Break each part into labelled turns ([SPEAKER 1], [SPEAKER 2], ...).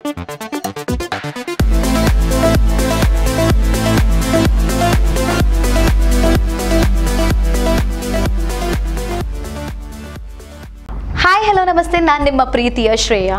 [SPEAKER 1] Hi hello ನಮಸ್ತೆ ನಾನು ನಿಮ್ಮ ಪ್ರೀತಿಯ ಶ್ರೇಯಾ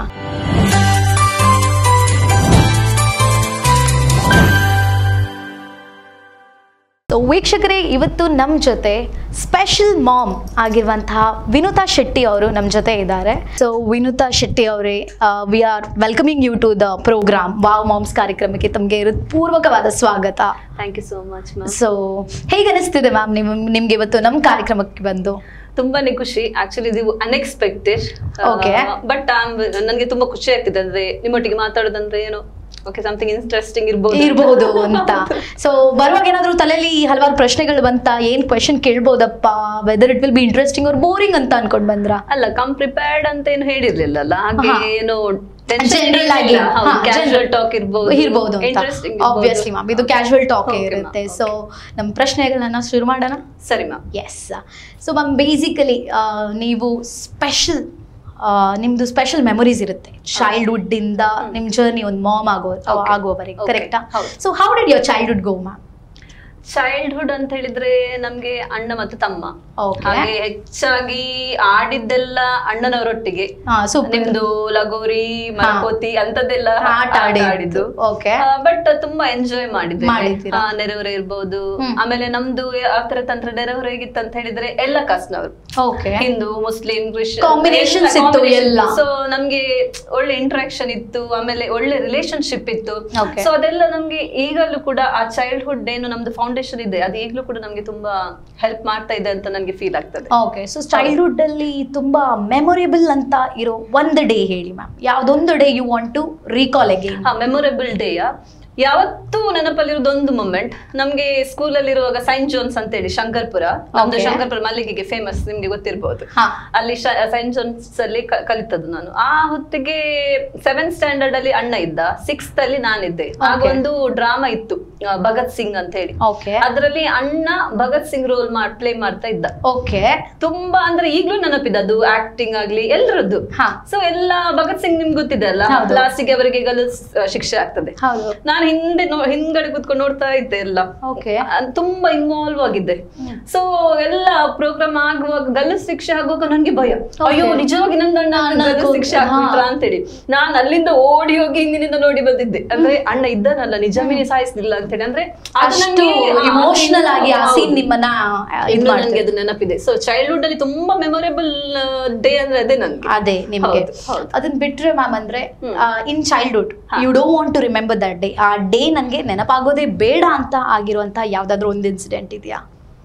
[SPEAKER 1] So, ವೀಕ್ಷಕರೇ ಇವತ್ತು ನಮ್ಮ ಜೊತೆ ಸ್ಪೆಷಲ್ ಮಾಮ್ ಆಗಿರುವಂತಹ ವಿನುತಾ ಶೆಟ್ಟಿ ಅವರು ನಮ್ಮ ಜೊತೆ ಇದ್ದಾರೆ ಸೊ ವಿನುತಾ ಶೆಟ್ಟಿ ಅವರೇ we are welcoming you to the program wow moms ಕಾರ್ಯಕ್ರಮಕ್ಕೆ ತಮಗೆ ಹೃತ್ಪೂರ್ವಕವಾದ ಸ್ವಾಗತ
[SPEAKER 2] thank you so much ma'am
[SPEAKER 1] so ಹೇಗೆ ಅನಿಸ್ತಿದೆ ಮ್ಯಾಮ್ ನಿಮ್ ನಿಮ್ಗೆ ಇವತ್ತು ನಮ್ಮ ಕಾರ್ಯಕ್ರಮಕ್ಕೆ ಬಂದು
[SPEAKER 2] ತುಂಬಾನೇ ಖುಷಿ ಆಕ್ಚುಲಿ ಇದು ಅನ್ಎಕ್ಸ್ಪೆಕ್ಟೆಡ್
[SPEAKER 1] Okay.
[SPEAKER 2] ಬಟ್ ನನಗೆ ತುಂಬಾ ಖುಷಿ ಆಗ್ತಿದೆ ಅಂದ್ರೆ ನಿಮ್ಮೊಟ್ಟಿಗೆ ಮಾತಾಡೋದಂದ್ರೆ ಏನೋ ಓಕೆ ಸಮಥಿಂಗ್ ಇಂಟ್ರೆಸ್ಟಿಂಗ್ ಇರ್ಬೋದು
[SPEAKER 1] ಇರ್ಬೋದು ಅಂತ ಸೊ ಬರುವಾಗ ಏನಾದ್ರು ತಲೆಯಲ್ಲಿ ಹಲವಾರು ಪ್ರಶ್ನೆಗಳು ಬಂತ ಏನ್ ಕ್ವೆಶನ್ ಕೇಳ್ಬೋದಪ್ಪ whether it will be interesting ಅವ್ರ ಬೋರಿಂಗ್ ಅಂತ ಅನ್ಕೊಂಡ್ ಬಂದ್ರ
[SPEAKER 2] ಅಲ್ಲ ಕಮ್ ಪ್ರಿಪೇರ್ಡ್ ಅಂತ ಏನು ಹೇಳಿರ್ಲಿಲ್ಲಲ್ಲ ಹಾಗೆ
[SPEAKER 1] ಹಾ.
[SPEAKER 2] ಏನು
[SPEAKER 1] ಜನರಲ್ ಆಗಿ
[SPEAKER 2] ಕ್ಯಾಶುವಲ್ ಟಾಕ್ ಇರ್ಬೋದು
[SPEAKER 1] ಇರ್ಬೋದು ಅಂತ
[SPEAKER 2] ಇಂಟ್ರೆಸ್ಟಿಂಗ್
[SPEAKER 1] ಆಬ್ವಿಯಸ್ಲಿ ಮ್ಯಾಮ್ ಇದು ಕ್ಯಾಶುವಲ್ ಟಾಕ್
[SPEAKER 2] Okay, ma'am.
[SPEAKER 1] ಇರುತ್ತೆ ಸೊ ನಮ್ಮ ಪ್ರಶ್ನೆಗಳನ್ನ ಶುರು ಮಾಡೋಣ
[SPEAKER 2] ಸರಿ ma'am
[SPEAKER 1] yes so ma'am basically ನೀವು ಸ್ಪೆಷಲ್ ನಿಮ್ದು ಸ್ಪೆಷಲ್ ಮೆಮೊರೀಸ್ ಇರುತ್ತೆ ಚೈಲ್ಡ್ಹುಡ್ ಇಂದ ನಿಮ್ ಜರ್ನಿ ಒಂದು ಮಾಮ್ ಆಗೋ
[SPEAKER 2] Okay.
[SPEAKER 1] ಆಗುವವರೆಗೆ
[SPEAKER 2] Okay.
[SPEAKER 1] ಕರೆಕ್ಟಾ
[SPEAKER 2] ಹೌದು.
[SPEAKER 1] So how did your childhood go ma'am
[SPEAKER 2] childhood ಅಂತ ಹೇಳಿದ್ರೆ ನಮ್ಗೆ ಅಣ್ಣ ಮತ್ತು ತಮ್ಮ
[SPEAKER 1] Okay.
[SPEAKER 2] ಹಾಗೆ ಹೆಚ್ಚಾಗಿ ಆಡಿದ್ದೆಲ್ಲ ಅಣ್ಣನವರೊಟ್ಟಿಗೆ
[SPEAKER 1] ಹಾ ಸೂಪರ್
[SPEAKER 2] ನಿಮ್ದು ಲಗೋರಿ ಮರಕೋತಿ ಅಂತದೆಲ್ಲ
[SPEAKER 1] ಆಟ ಆಡಿದ್ದು.
[SPEAKER 2] ಆಡಿದ್ದು
[SPEAKER 1] Okay.
[SPEAKER 2] ಬಟ್ ತುಂಬಾ ಎಂಜಾಯ್ ಮಾಡಿದ್ದೆ
[SPEAKER 1] ಮಾಡಿದ್ದೀರಾ?
[SPEAKER 2] ನೆರೆಹೊರೆ ಇರ್ಬೋದು
[SPEAKER 1] ಹ್ಮ್.
[SPEAKER 2] ಆಮೇಲೆ ನಮ್ದು ಯಾವ ತರ ತಂತ್ರ ನೆರೆಹೊರೆ ಹೇಗಿತ್ತು ಅಂತ ಹೇಳಿದ್ರೆ ಎಲ್ಲ ಕಾಸ್ಟ್ನವರು
[SPEAKER 1] okay
[SPEAKER 2] Hindu Muslim Christian
[SPEAKER 1] Combinations ಇತ್ತು ಎಲ್ಲ.
[SPEAKER 2] ಸೊ ನಮ್ಗೆ ಒಳ್ಳೆ ಇಂಟ್ರಾಕ್ಷನ್ ಇತ್ತು ಆಮೇಲೆ ಒಳ್ಳೆ ರಿಲೇಶನ್ಶಿಪ್ ಇತ್ತು
[SPEAKER 1] Okay.
[SPEAKER 2] ಸೊ ಅದೆಲ್ಲ ನಮ್ಗೆ ಈಗಲೂ ಕೂಡ ಆ ಚೈಲ್ಡ್ಹುಡ್ ಏನು ನಮ್ದು ಫೌಂಡೇಶನ್ ಇದೆ ಅದು ಈಗಲೂ ಕೂಡ ನಮ್ಗೆ ತುಂಬಾ ಹೆಲ್ಪ್ ಮಾಡ್ತಾ ಇದೆ ಅಂತ ನನ್ಗೆ ಫೀಲ್ ಆಗ್ತದೆ
[SPEAKER 1] ಓಕೆ ಸೊ ಚೈಲ್ಡ್ಹುಡ್ ಅಲ್ಲಿ ತುಂಬಾ ಮೆಮೊರೇಬಲ್ ಅಂತ ಇರೋ ಒಂದು ಡೇ ಹೇಳಿ ಮ್ಯಾಮ್ ಯಾವ್ದೊಂದು day you want to recall again
[SPEAKER 2] ಹಾ ಮೆಮೊರೇಬಲ್ ಡೇಯ ಯಾವತ್ತೂ ನೆನಪಲ್ಲಿರೋದು ಒಂದು ಮೊಮೆಂಟ್ ನಮ್ಗೆ ಸ್ಕೂಲಲ್ಲಿ ಇರುವಾಗ ಸೈಂಟ್ ಜೋನ್ಸ್ ಅಂತ ಹೇಳಿ ಶಂಕರ್ಪುರ ನಮ್ದು
[SPEAKER 1] Okay.
[SPEAKER 2] ಶಂಕರ್ಪುರ ಮಲ್ಲಿಗೆಗೆ ಫೇಮಸ್ ನಿಮ್ಗೆ ಗೊತ್ತಿರ್ಬೋದು
[SPEAKER 1] ಹಾ.
[SPEAKER 2] ಅಲ್ಲಿ ಸೈಂಟ್ ಜೋನ್ಸ್ ಅಲ್ಲಿ ಕ- ಕಲಿತದ್ದು ನಾನು ಆ ಹೊತ್ತಿಗೆ ಸೆವೆಂತ್ ಸ್ಟ್ಯಾಂಡರ್ಡ್ ಅಲ್ಲಿ ಅಣ್ಣ ಇದ್ದ ಸಿಕ್ಸ್ತ್ ಅಲ್ಲಿ ನಾನಿದ್ದೆ ಆಗ
[SPEAKER 1] Okay.
[SPEAKER 2] ಒಂದು ಡ್ರಾಮಾ ಇತ್ತು ಆ, ಭಗತ್ ಸಿಂಗ್ ಅಂತ ಹೇಳಿ
[SPEAKER 1] ಓಕೆ
[SPEAKER 2] ಅದರಲ್ಲಿ ಅಣ್ಣ ಭಗತ್ ಸಿಂಗ್ ರೋಲ್ ಮಾಡ್ ಪ್ಲೇ ಮಾಡ್ತಾ ಇದ್ದ
[SPEAKER 1] ಓಕೆ
[SPEAKER 2] ತುಂಬಾ ಅಂದ್ರೆ ಈಗ್ಲೂ ನೆನಪಿದೆ ಅದು ಆಕ್ಟಿಂಗ್ ಆಗ್ಲಿ ಎಲ್ರದ್ದು
[SPEAKER 1] ಹಾ.
[SPEAKER 2] ಸೊ ಎಲ್ಲ ಭಗತ್ ಸಿಂಗ್ ನಿಮ್ಗೆ ಗೊತ್ತಿದೆ ಅಲ್ಲ
[SPEAKER 1] ಹೌದು.
[SPEAKER 2] ಲಾಸ್ಟಿಗೆ ಅವರಿಗೆ ಗಲ್ಲು ಶಿಕ್ಷೆ ಆಗ್ತದೆ
[SPEAKER 1] ಹೌದು
[SPEAKER 2] ನಾನು ಹಿಂದೆ ನೋ- ಹಿಂದ್ಗಡೆ ಕೂತ್ಕೊಂಡು ನೋಡ್ತಾ ಇದ್ದೆ ಎಲ್ಲ
[SPEAKER 1] ಓಕೆ
[SPEAKER 2] ಅದ್ ತುಂಬಾ ಇನ್ವಾಲ್ವ್ ಆಗಿದ್ದೆ ಸೊ ಎಲ್ಲ ಪ್ರೋಗ್ರಾಮ್ ಆಗುವಾಗ ಗಲ್ಲು ಶಿಕ್ಷೆ ಆಗುವಾಗ ನನ್ಗೆ ಭಯ ಅಯ್ಯೋ ನಿಜವಾಗಿ ನನ್ನ ಅಣ್ಣ
[SPEAKER 1] ಅಣ್ಣ
[SPEAKER 2] ಗಲ್ಲು
[SPEAKER 1] ಕೊಂದ್-
[SPEAKER 2] ಶಿಕ್ಷೆ ಆಗ್ಬಿಟ್ರ
[SPEAKER 1] ಹಾ.
[SPEAKER 2] ಅಂತೇಳಿ ನಾನು ಅಲ್ಲಿಂದ ಓಡಿ ಹೋಗಿ ಹಿಂದಿನಿಂದ ನೋಡಿ ಬಂದಿದ್ದೆ ಅಂದ್ರೆ ಅಣ್ಣ ಇದ್ದಾನಲ್ಲ ನಿಜಾಮಿನಿ ಸಾಯಿಸ್ಲಿಲ್ಲ ಅಂತೇಳಿ ಅಂದ್ರೆ ಅದು
[SPEAKER 1] ಅಷ್ಟು
[SPEAKER 2] ನನ್ಗೆ- ಹಾ,
[SPEAKER 1] ಇಮೋಷನಲ್ ಆಗಿ ಆ
[SPEAKER 2] ಹೌದು.
[SPEAKER 1] ಸೀನ್ ನಿಮ್ಮನ್ನ ಇದ್
[SPEAKER 2] ಇನ್ನು
[SPEAKER 1] ಮಾಡ್ತದೆ
[SPEAKER 2] ನನ್ಗೆ ಅದು ನೆನಪಿದೆ ಸೊ ಚೈಲ್ಡ್ಹುಡ್ ಅಲ್ಲಿ ತುಂಬಾ ಮೆಮೊರೇಬಲ್ ಡೇ ಅಂದ್ರೆ ಅದೇ ನನ್ಗೆ
[SPEAKER 1] ಅದೇ ನಿಮ್ಗೆ
[SPEAKER 2] ಹೌದು, ಹೌದು.
[SPEAKER 1] ಅದನ್ನ ಬಿಟ್ರೆ ಮ್ಯಾಮ್ ಅಂದ್ರೆ
[SPEAKER 2] ಹ್ಮ್.
[SPEAKER 1] ಇನ್ ಚೈಲ್ಡ್ಹುಡ್
[SPEAKER 2] ಹಾ.
[SPEAKER 1] You don't want to remember that day ಆ ಡೇ ನನ್ಗೆ ನೆನಪಾಗೋದೇ ಬೇಡ ಅಂತ ಆಗಿರುವಂತ ಯಾವ್ದಾದ್ರು ಒಂದು ಇನ್ಸಿಡೆಂಟ್ ಇದೆಯಾ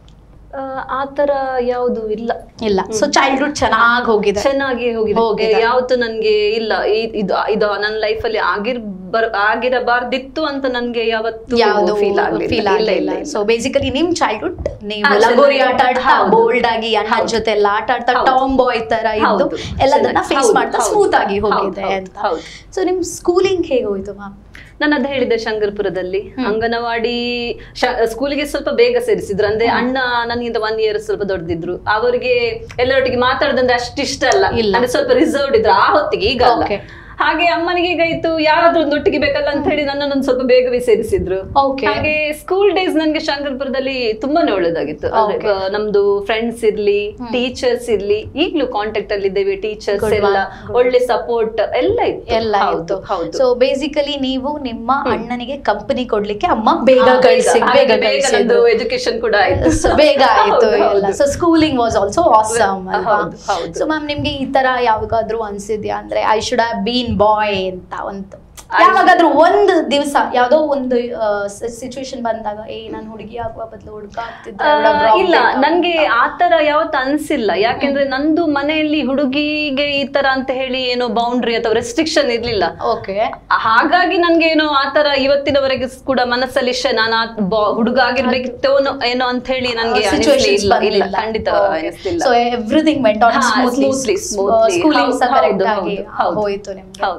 [SPEAKER 2] ಆ, ಆತರ ಯಾವುದು ಇಲ್ಲ
[SPEAKER 1] ಇಲ್ಲ ಸೊ ಚೈಲ್ಡ್ಹುಡ್ ಚೆನ್ನಾಗಿ ಹೋಗಿದೆ
[SPEAKER 2] ಚೆನ್ನಾಗಿ ಹೋಗಿದೆ
[SPEAKER 1] ಹೋಗಿದೆ.
[SPEAKER 2] ಯಾವತ್ತು ನನ್ಗೆ ಇಲ್ಲ ಈ- ಇದು ಇದು ನನ್ನ ಲೈಫ್ ಅಲ್ಲಿ ಆಗಿರ್ ಆಗಿರಬಾರ್ದಿತ್ತು ಅಂತ ನನ್ಗೆ ಯಾವತ್ತು
[SPEAKER 1] ಯಾವುದು
[SPEAKER 2] ಫೀಲ್
[SPEAKER 1] ಫೀಲ್
[SPEAKER 2] ಆಗಲಿಲ್ಲ
[SPEAKER 1] ಆಗಲಿಲ್ಲ ಸೊ ಬೇಸಿಕಲಿ ನಿಮ್ ಚೈಲ್ಡ್ಹುಡ್ ನೀವು
[SPEAKER 2] ಹಾ,
[SPEAKER 1] ಲಗೋರಿ
[SPEAKER 2] ಚೆನ್ನಾಗಿ-
[SPEAKER 1] ಆಟ ಆಡ್ತಾ
[SPEAKER 2] ಹೌದು.
[SPEAKER 1] ಬೋಲ್ಡ್ ಆಗಿ ಅಣ್ಣನ
[SPEAKER 2] ಹೌದು.
[SPEAKER 1] ಜೊತೆ ಎಲ್ಲ ಆಟ ಆಡ್ತಾ
[SPEAKER 2] ಹೌದು.
[SPEAKER 1] ಟಾಮ್ ಬಾಯ್ ತರ ಇದ್ದು
[SPEAKER 2] ಹೌದು.
[SPEAKER 1] ಎಲ್ಲದನ್ನ
[SPEAKER 2] ಚೆನ್ನಾಗಿ-
[SPEAKER 1] ಫೇಸ್
[SPEAKER 2] ಹೌದು,
[SPEAKER 1] ಮಾಡ್ತಾ
[SPEAKER 2] ಹೌದು.
[SPEAKER 1] ಸ್ಮೂತ್ ಆಗಿ
[SPEAKER 2] ಹೌದು,
[SPEAKER 1] ಹೋಗಿದೆ
[SPEAKER 2] ಹೌದು,
[SPEAKER 1] ಅಂತ
[SPEAKER 2] ಹೌದು.
[SPEAKER 1] ಸೊ ನಿಮ್ ಸ್ಕೂಲಿಂಗ್ ಹೇಗೆ ಹೋಯ್ತು ಮ್ಯಾಮ್
[SPEAKER 2] ನಾನು ಅದ್ ಹೇಳಿದೆ ಶಂಕರ್ಪುರದಲ್ಲಿ ಅಂಗನವಾಡಿ ಸ್ಕೂಲಿಗೆ ಸ್ವಲ್ಪ ಬೇಗ ಸೇರಿಸಿದ್ರು ಅಂದ್ರೆ ಅಣ್ಣ ನನಗಿಂತ ಒನ್ ಇಯರ್ ಸ್ವಲ್ಪ ದೊಡ್ಡದಿದ್ರು ಅವರಿಗೆ ಎಲ್ಲರೊಟ್ಟಿಗೆ ಮಾತಾಡೋದಂದ್ರೆ ಅಷ್ಟು ಇಷ್ಟ ಅಲ್ಲ
[SPEAKER 1] ಇಲ್ಲ.
[SPEAKER 2] ಅಂದ್ರೆ ಸ್ವಲ್ಪ ರಿಸರ್ವ್ಡ್ ಇದ್ರು ಆ ಹೊತ್ತಿಗೆ ಈಗ ಅಲ್ಲ
[SPEAKER 1] Okay.
[SPEAKER 2] ಹಾಗೆ ಅಮ್ಮನಿಗೆ ಈಗ ಇತ್ತು ಯಾರಾದ್ರೂ ಒಂದು ಒಟ್ಟಿಗೆ ಬೇಕಲ್ಲ ಅಂತ ಹೇಳಿ ನನ್ನನ್ನು ಸ್ವಲ್ಪ ಬೇಗವೇ ಸೇರಿಸಿದ್ರು
[SPEAKER 1] Okay.
[SPEAKER 2] ಹಾಗೆ ಸ್ಕೂಲ್ ಡೇಸ್ ನನ್ಗೆ ಶಂಕರ್ಪುರದಲ್ಲಿ ತುಂಬಾನೇ ಒಳ್ಳೇದಾಗಿತ್ತು ಅಂದ್ರೆ,
[SPEAKER 1] Okay.
[SPEAKER 2] ಆ, ನಮ್ದು ಫ್ರೆಂಡ್ಸ್ ಇರ್ಲಿ ಟೀಚರ್ಸ್ ಇರ್ಲಿ ಈಗ್ಲೂ ಕಾಂಟ್ಯಾಕ್ಟ್ ಅಲ್ಲಿ ಇದ್ದೇವೆ ಟೀಚರ್ಸ್
[SPEAKER 1] Good
[SPEAKER 2] ಎಲ್ಲ
[SPEAKER 1] one, good.
[SPEAKER 2] ಒಳ್ಳೆ ಸಪೋರ್ಟ್ ಎಲ್ಲ ಇತ್ತು
[SPEAKER 1] ಎಲ್ಲ
[SPEAKER 2] ಹೌದು ಹೌದು
[SPEAKER 1] ಸೊ ಬೇಸಿಕಲಿ ನೀವು ನಿಮ್ಮ ಅಣ್ಣನಿಗೆ ಕಂಪನಿ ಕೊಡ್ಲಿಕ್ಕೆ ಅಮ್ಮ ಬೇಗ
[SPEAKER 2] ಹಾ,
[SPEAKER 1] ಕಳಿಸಿ
[SPEAKER 2] ಹಾಗೆ
[SPEAKER 1] ಬೇಗ
[SPEAKER 2] ಬೇಗ
[SPEAKER 1] ಕಳಿಸಿದ್ರು
[SPEAKER 2] ನಂದು ಎಜುಕೇಶನ್ ಕೂಡ ಆಯ್ತು
[SPEAKER 1] ಸೊ ಬೇಗ ಆಯ್ತು
[SPEAKER 2] ಹೌದು,
[SPEAKER 1] ಎಲ್ಲ
[SPEAKER 2] ಹೌದು.
[SPEAKER 1] So schooling was also awesome ಅಲ್ವಾ
[SPEAKER 2] ಹೌದು, ಹೌದು.
[SPEAKER 1] ಸೊ ಮ್ಯಾಮ್ ನಿಮ್ಗೆ ಈ ತರ ಯಾವಾಗಾದ್ರೂ ಅನ್ಸಿದ್ಯಾ ಅಂದ್ರೆ I should have been boy ಅಂತ ಒಂದು
[SPEAKER 2] I-
[SPEAKER 1] ಯಾವಾಗಾದ್ರೂ ಒಂದು ದಿವಸ ಯಾವ್ದೋ ಒಂದು ಸಿಚುವೇಶನ್ ಬಂದಾಗ ಏ ನಾನು ಹುಡುಗಿ ಆಗುವ ಬದಲು ಹುಡುಗ ಆಗ್ತಿದ್ದೆ
[SPEAKER 2] ಆ, ಇಲ್ಲ ನನ್ಗೆ ಆತರ ಯಾವತ್ತು ಅನ್ಸಿಲ್ಲ ಯಾಕೆಂದ್ರೆ ನಂದು ಮನೆಯಲ್ಲಿ ಹುಡುಗಿಗೆ ಈ ತರ ಅಂತ ಹೇಳಿ ಏನೋ ಬೌಂಡ್ರಿ ಅಥವಾ ರೆಸ್ಟ್ರಿಕ್ಷನ್ ಇರ್ಲಿಲ್ಲ
[SPEAKER 1] ಓಕೆ
[SPEAKER 2] ಹಾಗಾಗಿ ನನ್ಗೆ ಏನೋ ಆತರ ಇವತ್ತಿನವರೆಗೆ ಕೂಡ ಮನಸ್ಸಲ್ಲಿ ಶೇ ನಾನು ಆ ಬ- ಹುಡುಗ ಆಗಿರ್ಬೇಕಿತ್ತೋ ಏನೋ- ಏನೋ ಅಂತ ಹೇಳಿ ನನ್ಗೆ ಅನಿಸ್ಲೇ ಇಲ್ಲ ಇಲ್ಲ ಖಂಡಿತ ಅನಿಸ್ಲಿಲ್ಲ
[SPEAKER 1] ಸೊ ಎವ್ರಿಥಿಂಗ್ ವೆಂಟ್ ಆನ್
[SPEAKER 2] ಹಾ,
[SPEAKER 1] ಸ್ಮೂತ್ಲಿ
[SPEAKER 2] smoothly, smoothly.
[SPEAKER 1] ಸ್ಕೂಲಿಂಗ್ ಸಹ
[SPEAKER 2] ಹೌದು,
[SPEAKER 1] ಕರೆಕ್ಟ್
[SPEAKER 2] ಹೌದು,
[SPEAKER 1] ಆಗಿ
[SPEAKER 2] ಹೌದು.
[SPEAKER 1] ಹೋಯ್ತು ನಿಮ್ಗೆ
[SPEAKER 2] ಹೌದು.